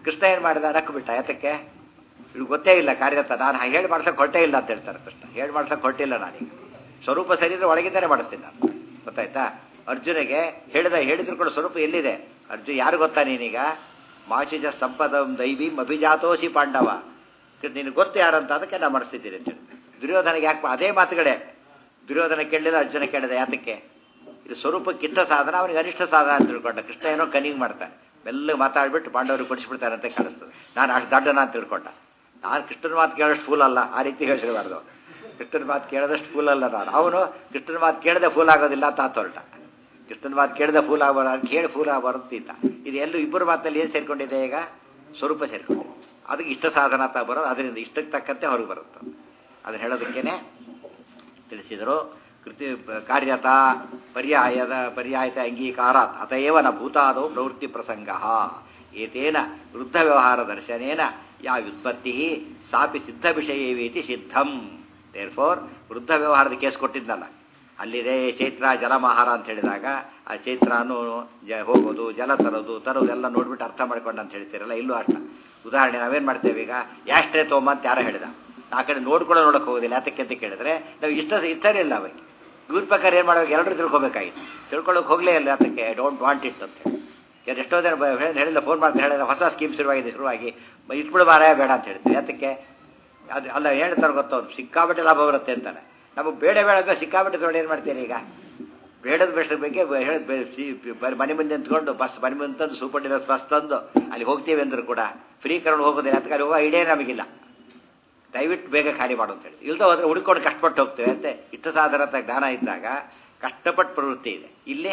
ಕೃಷ್ಣ ಏನು ಮಾಡಿದ ನಕ್ಕು ಬಿಟ್ಟ ಯಾತಕ್ಕೆ ಇದು ಗೊತ್ತೇ ಇಲ್ಲ ಕಾರ್ಯತ ನಾನು ಹೇಳಿ ಮಾಡ್ಸಕ್ಕೆ ಹೊಟ್ಟೆ ಇಲ್ಲ ಅಂತ ಹೇಳ್ತಾರೆ ಕೃಷ್ಣ ಹೇಳಿ ಮಾಡ್ಸಕ್ಕೆ ಹೊಟ್ಟಿಲ್ಲ ನಾನೀಗ ಸ್ವರೂಪ ಸರಿ ಇದ್ರೆ ಒಳಗಿದ್ದಾನೆ ಮಾಡಿಸ್ತೀನಿ ನಾನು ಗೊತ್ತಾಯ್ತಾ ಅರ್ಜುನಿಗೆ ಹೇಳಿದ ಹೇಳಿದ್ರು ಕೂಡ ಸ್ವರೂಪ ಎಲ್ಲಿದೆ ಅರ್ಜುನ್ ಯಾರು ಗೊತ್ತಾ ನೀನೀಗ ಮಾಚಿಜ ಸಂಪದಂ ದೈವೀಂ ಅಭಿಜಾತೋಸಿ ಪಾಂಡವ ನಿನಗೆ ಗೊತ್ತು ಯಾರಂತ ಅದಕ್ಕೆ ನಾನು ಮಾಡಿಸ್ತಿದ್ದೀನಿ ಅಂತ ಹೇಳಿ ದುರ್ಯೋಧನಿಗೆ ಯಾಕೆ ಅದೇ ಮಾತುಗಳೇ ದುರ್ಯೋಧನ ಕೇಳಲಿಲ್ಲ ಅರ್ಜುನ ಕೇಳಿದ ಯಾತಕ್ಕೆ ಇದು ಸ್ವರೂಪಕ್ಕಿಂತ ಸಾಧನ ಅವನಿಗೆ ಅನಿಷ್ಟ ಸಾಧನ ಅಂತ ತಿಳ್ಕೊಂಡ ಕೃಷ್ಣ ಏನೋ ಕನಿಂಗ್ ಮಾಡ್ತಾನೆ ಮೆಲ್ಲಗೆ ಮಾತಾಡ್ಬಿಟ್ಟು ಪಾಂಡವರಿಗೆ ಕೊಡಿಸ್ಬಿಡ್ತಾನೆ ಅಂತ ಕಾಣಿಸ್ತದೆ ನಾನು ಅಷ್ಟು ದಡ್ಡನ ಅಂತ ತಿಳ್ಕೊಂಡ ನಾನು ಕೃಷ್ಣನ ಮಾತು ಕೇಳೋಷ್ಟು ಫೂಲ್ ಅಲ್ಲ ಆ ರೀತಿ ಹೇಳಿರಬಾರ್ದು ಕೃಷ್ಣನ ಮಾತು ಕೇಳೋದಷ್ಟು ಫೂಲ್ ಅಲ್ಲ ನಾನು ಅವನು ಕೃಷ್ಣನ ಮಾತು ಕೇಳದೆ ಫೂಲ್ ಆಗೋದಿಲ್ಲ ಅಂತ ಆತ ಹೊರಟ ಕೃಷ್ಣನ ಮಾತು ಕೇಳದೆ ಫೂಲ್ ಆಗಬಾರ್ದು ಅಂತ ಕೇಳಿ ಫೂಲ್ ಆಗಬಾರ್ದು ಅಂತ ಇದು ಎಲ್ಲೂ ಇಬ್ಬರು ಮಾತಲ್ಲಿ ಏನು ಸೇರ್ಕೊಂಡಿದೆ ಈಗ ಸ್ವರೂಪ ಸೇರ್ಕೊಂಡಿದೆ ಅದಕ್ಕೆ ಇಷ್ಟ ಸಾಧನ ಅಂತ ಬರೋದು ಅದರಿಂದ ಇಷ್ಟಕ್ಕೆ ತಕ್ಕಂತೆ ಹೊರಗೆ ಬರುತ್ತೆ ಅದನ್ನು ಹೇಳೋದಕ್ಕೇನೆ ತಿಳಿಸಿದರು ಕೃತಿ ಕಾರ್ಯತ ಪರ್ಯಾಯದ ಪರ್ಯಾಯತ ಅಂಗೀಕಾರಾತ್ ಅತಯವ ನ ಭೂತಾದೋ ಪ್ರವೃತ್ತಿ ಪ್ರಸಂಗ ಏತೇನ ವೃದ್ಧ ವ್ಯವಹಾರ ದರ್ಶನೇನ ಯಾ ವ್ಯುತ್ಪತ್ತಿ ಸಾಪಿ ಸಿದ್ಧ ವಿಷಯವೇತಿ ಸಿದ್ಧಂ ದೇರ್ ಫೋರ್ ವೃದ್ಧ ವ್ಯವಹಾರದ ಕೇಸ್ ಕೊಟ್ಟಿದ್ನಲ್ಲ ಅಲ್ಲಿದೆ ಚೈತ್ರ ಜಲಮಹಾರ ಅಂತ ಹೇಳಿದಾಗ ಆ ಚೈತ್ರನು ಜ ಹೋಗೋದು ಜಲ ತರೋದು ತರೋದು ಎಲ್ಲ ನೋಡ್ಬಿಟ್ಟು ಅರ್ಥ ಮಾಡ್ಕೊಂಡು ಅಂತ ಹೇಳ್ತೀರಲ್ಲ ಇಲ್ಲೂ ಅಷ್ಟ ಉದಾಹರಣೆ ನಾವೇನು ಮಾಡ್ತೇವೆ ಈಗ ಯಾಸ್ಟ್ರೇ ತೊಗೊಂಬ ಅಂತ ಯಾರೋ ಹೇಳಿದ ಆ ಕಡೆ ನೋಡ್ಕೊಳ್ಳೋ ನೋಡಕ್ಕೆ ಹೋಗೋದಿಲ್ಲ ಯಾತಕ್ಕೆ ಅಂತ ಕೇಳಿದ್ರೆ ನಾವು ಇಷ್ಟ ಇಷ್ಟನೇ ಇಲ್ಲ ಅವಾಗ ಇವ್ರ ಪ್ರಕಾರ ಏನು ಮಾಡಬೇಕು ಎಲ್ಲರೂ ತಿಳ್ಕೊಬೇಕಾಗಿತ್ತು ತಿಳ್ಕೊಳ್ಳೋಕೆ ಹೋಗಲೇ ಇಲ್ಲ ಯಾತಕ್ಕೆ ಡೋಂಟ್ ವಾಂಟ್ ಇಟ್ ಅಂತ ಹೇಳಿ ಎಷ್ಟೋ ಜನ ಬ- ಹೇಳಿ- ಹೇಳಿಲ್ಲ ಫೋನ್ ಮಾಡ್ತಾ ಹೇಳಿದ ಹೊಸ ಸ್ಕೀಮ್ ಶುರುವಾಗಿದೆ ಶುರುವಾಗಿ ಮ- ಇಟ್ಬಿಡು ಮಾರಾಯ ಬೇಡ ಅಂತ ಹೇಳ್ತೀವಿ ಯಾತಕ್ಕೆ ಅದು ಅಲ್ಲ ಹೇಳ್ತಾರೆ ಗೊತ್ತವ್ರು ಸಿಕ್ಕಾಪಟ್ಟೆ ಲಾಭ ಬರುತ್ತೆ ಅಂತಾನೆ ನಮಗೆ ಬೇಡ ಬೇಡ ಅಂತ ಸಿಕ್ಕಾಪಟ್ಟೆ ತೊಗೊಂಡು ಏನು ಮಾಡ್ತೀರಿ ಈಗ ಬೇಡದ ಬೆಸ್ಟ್ ಬಗ್ಗೆ ಬ- ಹೇಳಿದ ಬೆ- ಸಿ- ಬ- ಮನೆ ಮುಂದೆ ನಿಂತ್ಕೊಂಡು ಬಸ್ ಮನೆ ಮುಂದೆ ತಂದು ಸೂಪರ್ ಡೀಲರ್ಸ್ ಬಸ್ ತಂದು ಅಲ್ಲಿ ಹೋಗ್ತೀವಿ ಅಂದ್ರು ಕೂಡ ಫ್ರೀ ಕರ್ಕೊಂಡು ಹೋಗೋದಿಲ್ಲ ಅದಕ್ಕೆ ಅಲ್ಲಿ ಹೋಗೋ ಐಡಿಯಾ ನಮಗಿಲ್ಲ ದಯವಿಟ್ಟು ಬೇಗ ಖಾಲಿ ಮಾಡು ಅಂತ ಹೇಳಿ ಇಲ್ದ ಹೋದ್ರೆ ಹುಡ್ಕೊಂಡು ಕಷ್ಟಪಟ್ಟು ಹೋಗ್ತೇವೆ ಅಂತೆ ಇಷ್ಟ ಸಾಧಾರಣ ಜ್ಞಾನ ಇದ್ದಾಗ ಕಷ್ಟಪಟ್ಟು ಪ್ರವೃತ್ತಿ ಇದೆ ಇಲ್ಲೇ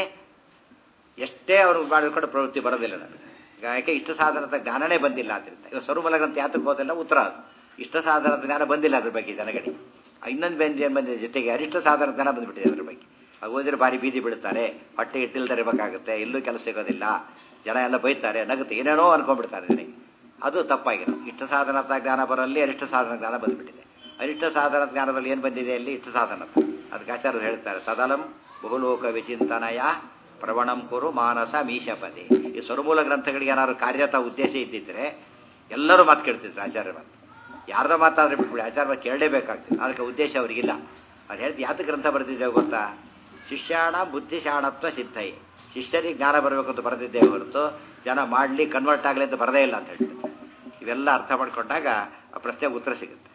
ಎಷ್ಟೇ ಅವರು ಮಾಡಿಕೊಂಡು ಪ್ರವೃತ್ತಿ ಬರೋದಿಲ್ಲ ನಮಗೆ ಈಗ ಯಾಕೆ ಇಷ್ಟ ಸಾಧನದ ಜ್ಞಾನನೇ ಬಂದಿಲ್ಲ ಆದ್ದರಿಂದ ಇವಾಗ ಸರ್ವಮಲಗಂತ ಯಾತಕ್ಕೆ ಹೋದೆಲ್ಲ ಉತ್ತರ ಅದು ಇಷ್ಟ ಸಾಧನದ ಜ್ಞಾನ ಬಂದಿಲ್ಲ ಅದ್ರ ಬಗ್ಗೆ ಜನಗಳಿಗೆ ಇನ್ನೊಂದು ಬೆಂದು ಏನು ಬಂದಿದೆ ಜೊತೆಗೆ ಅರಿಷ್ಟ ಸಾಧನ ಜ್ಞಾನ ಬಂದ್ಬಿಟ್ಟಿದೆ ಅದ್ರ ಬಗ್ಗೆ ಅದು ಹೋದ್ರೆ ಭಾರಿ ಬೀದಿ ಬಿಡ್ತಾರೆ ಹೊಟ್ಟೆ ಇಟ್ಟಿಲ್ದರೆ ಇರಬೇಕಾಗುತ್ತೆ ಎಲ್ಲೂ ಕೆಲಸ ಸಿಗೋದಿಲ್ಲ ಜನ ಎಲ್ಲ ಬೈತಾರೆ ನಗುತ್ತೆ ಏನೇನೋ ಅನ್ಕೊಂಡ್ಬಿಡ್ತಾರೆ ನನಗೆ ಅದು ತಪ್ಪಾಗಿರೋದು ಇಷ್ಟ ಸಾಧನದ ಜ್ಞಾನ ಬರಲ್ಲಿ ಅರಿಷ್ಟ ಸಾಧನ ಜ್ಞಾನ ಬಂದ್ಬಿಟ್ಟಿದೆ ಅರಿಷ್ಟ ಸಾಧನ ಜ್ಞಾನದಲ್ಲಿ ಏನು ಬಂದಿದೆ ಅಲ್ಲಿ ಇಷ್ಟ ಸಾಧನ ಅದಕ್ಕೆ ಆಚಾರ್ಯರು ಹೇಳ್ತಾರೆ ಸದಲಂ ಬಹುಲೋಕ ವಿಚಿಂತನಯ ಪ್ರವಣಂ ಕುರು ಮಾನಸ ಮೀಶಪದಿ ಈ ಸ್ವರಮೂಲ ಗ್ರಂಥಗಳಿಗೆ ಏನಾದ್ರು ಕಾರ್ಯತ ಉದ್ದೇಶ ಇದ್ದಿದ್ರೆ ಎಲ್ಲರೂ ಮಾತು ಕೇಳ್ತಿದ್ರು ಆಚಾರ್ಯ ಮಾತು ಯಾರ್ದೋ ಮಾತಾದ್ರೆ ಬಿಟ್ಬಿಡಿ ಆಚಾರ್ಯ ಮಾತು ಕೇಳಲೇಬೇಕಾಗ್ತದೆ ಅದಕ್ಕೆ ಉದ್ದೇಶ ಅವರಿಗಿಲ್ಲ ಅವ್ರು ಹೇಳ್ದು ಯಾತ ಗ್ರಂಥ ಬರೆದಿದ್ದೇವೆ ಗೊತ್ತಾ ಶಿಷ್ಯಾಣ ಬುದ್ಧಿಶಾಣತ್ವ ಸಿದ್ಧೈ ಶಿಷ್ಯರಿಗೆ ಜ್ಞಾನ ಬರಬೇಕು ಅಂತ ಬರೆದಿದ್ದೇವೆ ಹೊರತು ಜನ ಮಾಡಲಿ ಕನ್ವರ್ಟ್ ಆಗಲಿ ಅಂತ ಬರದೇ ಇಲ್ಲ ಅಂತ ಹೇಳ್ತಾರೆ ಇವೆಲ್ಲ ಅರ್ಥ ಮಾಡ್ಕೊಂಡಾಗ ಆ ಪ್ರಶ್ನೆಗೆ ಉತ್ತರ ಸಿಗುತ್ತೆ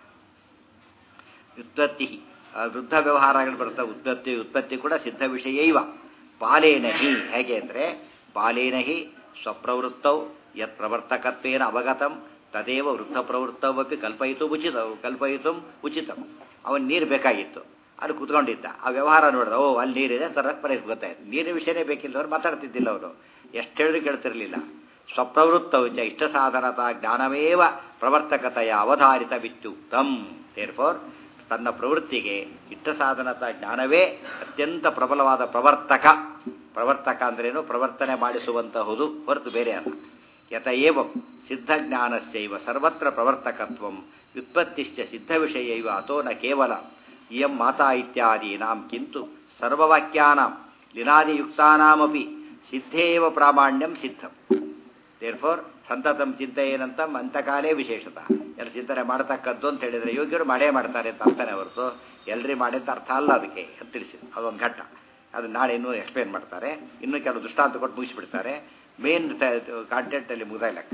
ಉತ್ಪತ್ತಿ ಆ ವೃದ್ಧ ವ್ಯವಹಾರಗಳು ಬರುತ್ತೆ ಉತ್ಪತ್ತಿ ಉತ್ಪತ್ತಿ ಕೂಡ ಸಿದ್ಧ ವಿಷಯ ಇವ ಬಾಲೇನ ಹಿ ಹೇಗೆ ಅಂದರೆ ಬಾಲೇನ ಹಿ ಸ್ವಪ್ರವೃತ್ತೌ ಯತ್ ಪ್ರವರ್ತಕತ್ವೇನ ಅವಗತಂ ತದೇವ ವೃದ್ಧ ಪ್ರವೃತ್ತವಪಿ ಕಲ್ಪಯಿತು ಉಚಿತ ಕಲ್ಪಯಿತು ಉಚಿತಂ ಅವನು ನೀರು ಬೇಕಾಗಿತ್ತು ಅಲ್ಲಿ ಕುತ್ಕೊಂಡಿದ್ದ ಆ ವ್ಯವಹಾರ ನೋಡಿದ ಓ ಅಲ್ಲಿ ನೀರಿದೆ ಅಂತ ಪರಿಸ್ಥಿತಿ ಗೊತ್ತಾಯ್ತು ನೀರಿನ ವಿಷಯನೇ ಬೇಕಿಲ್ಲದವ್ರು ಮಾತಾಡ್ತಿದ್ದಿಲ್ಲ ಅವರು ಎಷ್ಟು ಹೇಳಿದ್ರು ಕೇಳ್ತಿರ್ಲಿಲ್ಲ ಸ್ವಪ್ರವೃತ್ತೌ ಚ ಇಷ್ಟ ಸಾಧನತ ಜ್ಞಾನಮೇವ ಪ್ರವರ್ತಕತೆಯ ಅವಧಾರಿತ ವಿತ್ಯುಕ್ತಂ ದೇರ್ಫೋರ್ ತನ್ನ ಪ್ರವೃತ್ತಿಗೆ ಇಷ್ಟ ಸಾಧನತ ಜ್ಞಾನವೇ ಅತ್ಯಂತ ಪ್ರಬಲವಾದ ಪ್ರವರ್ತಕ ಪ್ರವರ್ತಕ ಅಂದ್ರೇನು ಪ್ರವರ್ತನೆ ಮಾಡಿಸುವಂತಹುದು ಹೊರತು ಬೇರೆ ಅಲ್ಲ ಯತ ಏವಂ ಸಿದ್ಧಜ್ಞಾನಸ್ಯೈವ ಸರ್ವತ್ರ ಪ್ರವರ್ತಕತ್ವಂ ವ್ಯುತ್ಪತ್ತಿಶ್ಚ ಸಿದ್ಧ ವಿಷಯ ಇವ ಅಥೋ ನ ಕೇವಲ ಇಯಂ ಮಾತಾ ಇತ್ಯಾದೀನಾಂ ಕಿಂತು ಸರ್ವವಾಕ್ಯಾನಾಂ ಲಿನಾದಿಯುಕ್ತಾನಾಮಪಿ ಸಿದ್ಧೇವ ಪ್ರಾಮಾಣ್ಯಂ ಸಿದ್ಧಂ ದೇರ್ಫೋರ್ ಸಂತತಂ ಚಿಂತೆಯೇನಂತಂ ಅಂತಕಾಲೇ ವಿಶೇಷತಃ ಎಲ್ಲ ಚಿಂತನೆ ಮಾಡತಕ್ಕದ್ದು ಅಂತ ಹೇಳಿದರೆ ಯೋಗ್ಯರು ಮಾಡೇ ಮಾಡ್ತಾರೆ ಅಂತ ಅರ್ಥನೇ ಹೊರತು ಎಲ್ರಿ ಮಾಡಿ ಅಂತ ಅರ್ಥ ಅಲ್ಲ ಅದಕ್ಕೆ ಅಂತ ತಿಳಿಸಿದ್ರು ಅದೊಂದು ಘಟ್ಟ ಅದು ನಾಳೆ ಇನ್ನೂ ಎಕ್ಸ್ಪ್ಲೇನ್ ಮಾಡ್ತಾರೆ ಇನ್ನೂ ಕೆಲವು ದೃಷ್ಟಾಂತ ಕೊಟ್ಟು ಮುಗಿಸ್ಬಿಡ್ತಾರೆ ಮೇನ್ ಕಾಂಟೆಂಟ್ ಅಲ್ಲಿ ಮುಗ್ದ ಲೆಕ್ಕ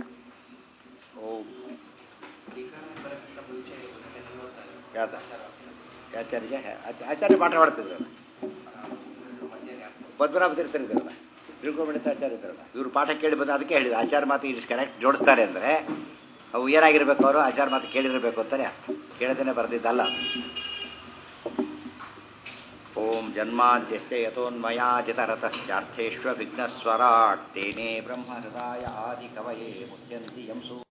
ಓ ಯಾವ್ದ ಆಚಾರ್ಯ ಆಚ- ಆಚಾರ್ಯ ಪಾಠ ಮಾಡ್ತಿದ್ರಲ್ಲ ಪದ್ಮನಾಭ ತೀರ್ಥರಿದ್ರಲ್ಲ ತಿಳ್ಕೊಂಬಿಡಿತ ಆಚಾರ್ಯ ಇದ್ರಲ್ಲ ಇವರು ಪಾಠ ಕೇಳಿ ಬಂದು ಅದಕ್ಕೆ ಹೇಳಿದ್ರು ಆಚಾರ ಮಾತು ಇಷ್ಟು ಕರೆಕ್ಟ್ ಜೋಡಿಸ್ತಾರೆ ಅಂದರೆ ಅವು ಏನಾಗಿರ್ಬೇಕು ಅವರು ಆಚಾರ ಮಾತು ಕೇಳಿರಬೇಕು ಅಂತಾನೆ ಅರ್ಥ ಕೇಳದೇನೆ ಬರೆದಿದ್ದಲ್ಲ ಓಂ ಜನ್ಮಾದ್ಯಸ್ಯ ಯಥೋನ್ಮಯಾಜಿತರತಶ್ಚಾರ್ಥೇಶ್ವ ವಿಘ್ನಸ್ವರಾಟ್ ತೇನೇ ಬ್ರಹ್ಮ ಹೃದಯ ಆದಿ ಕವಯೇ ಮುಖ್ಯಂತಿ ಯಂಸು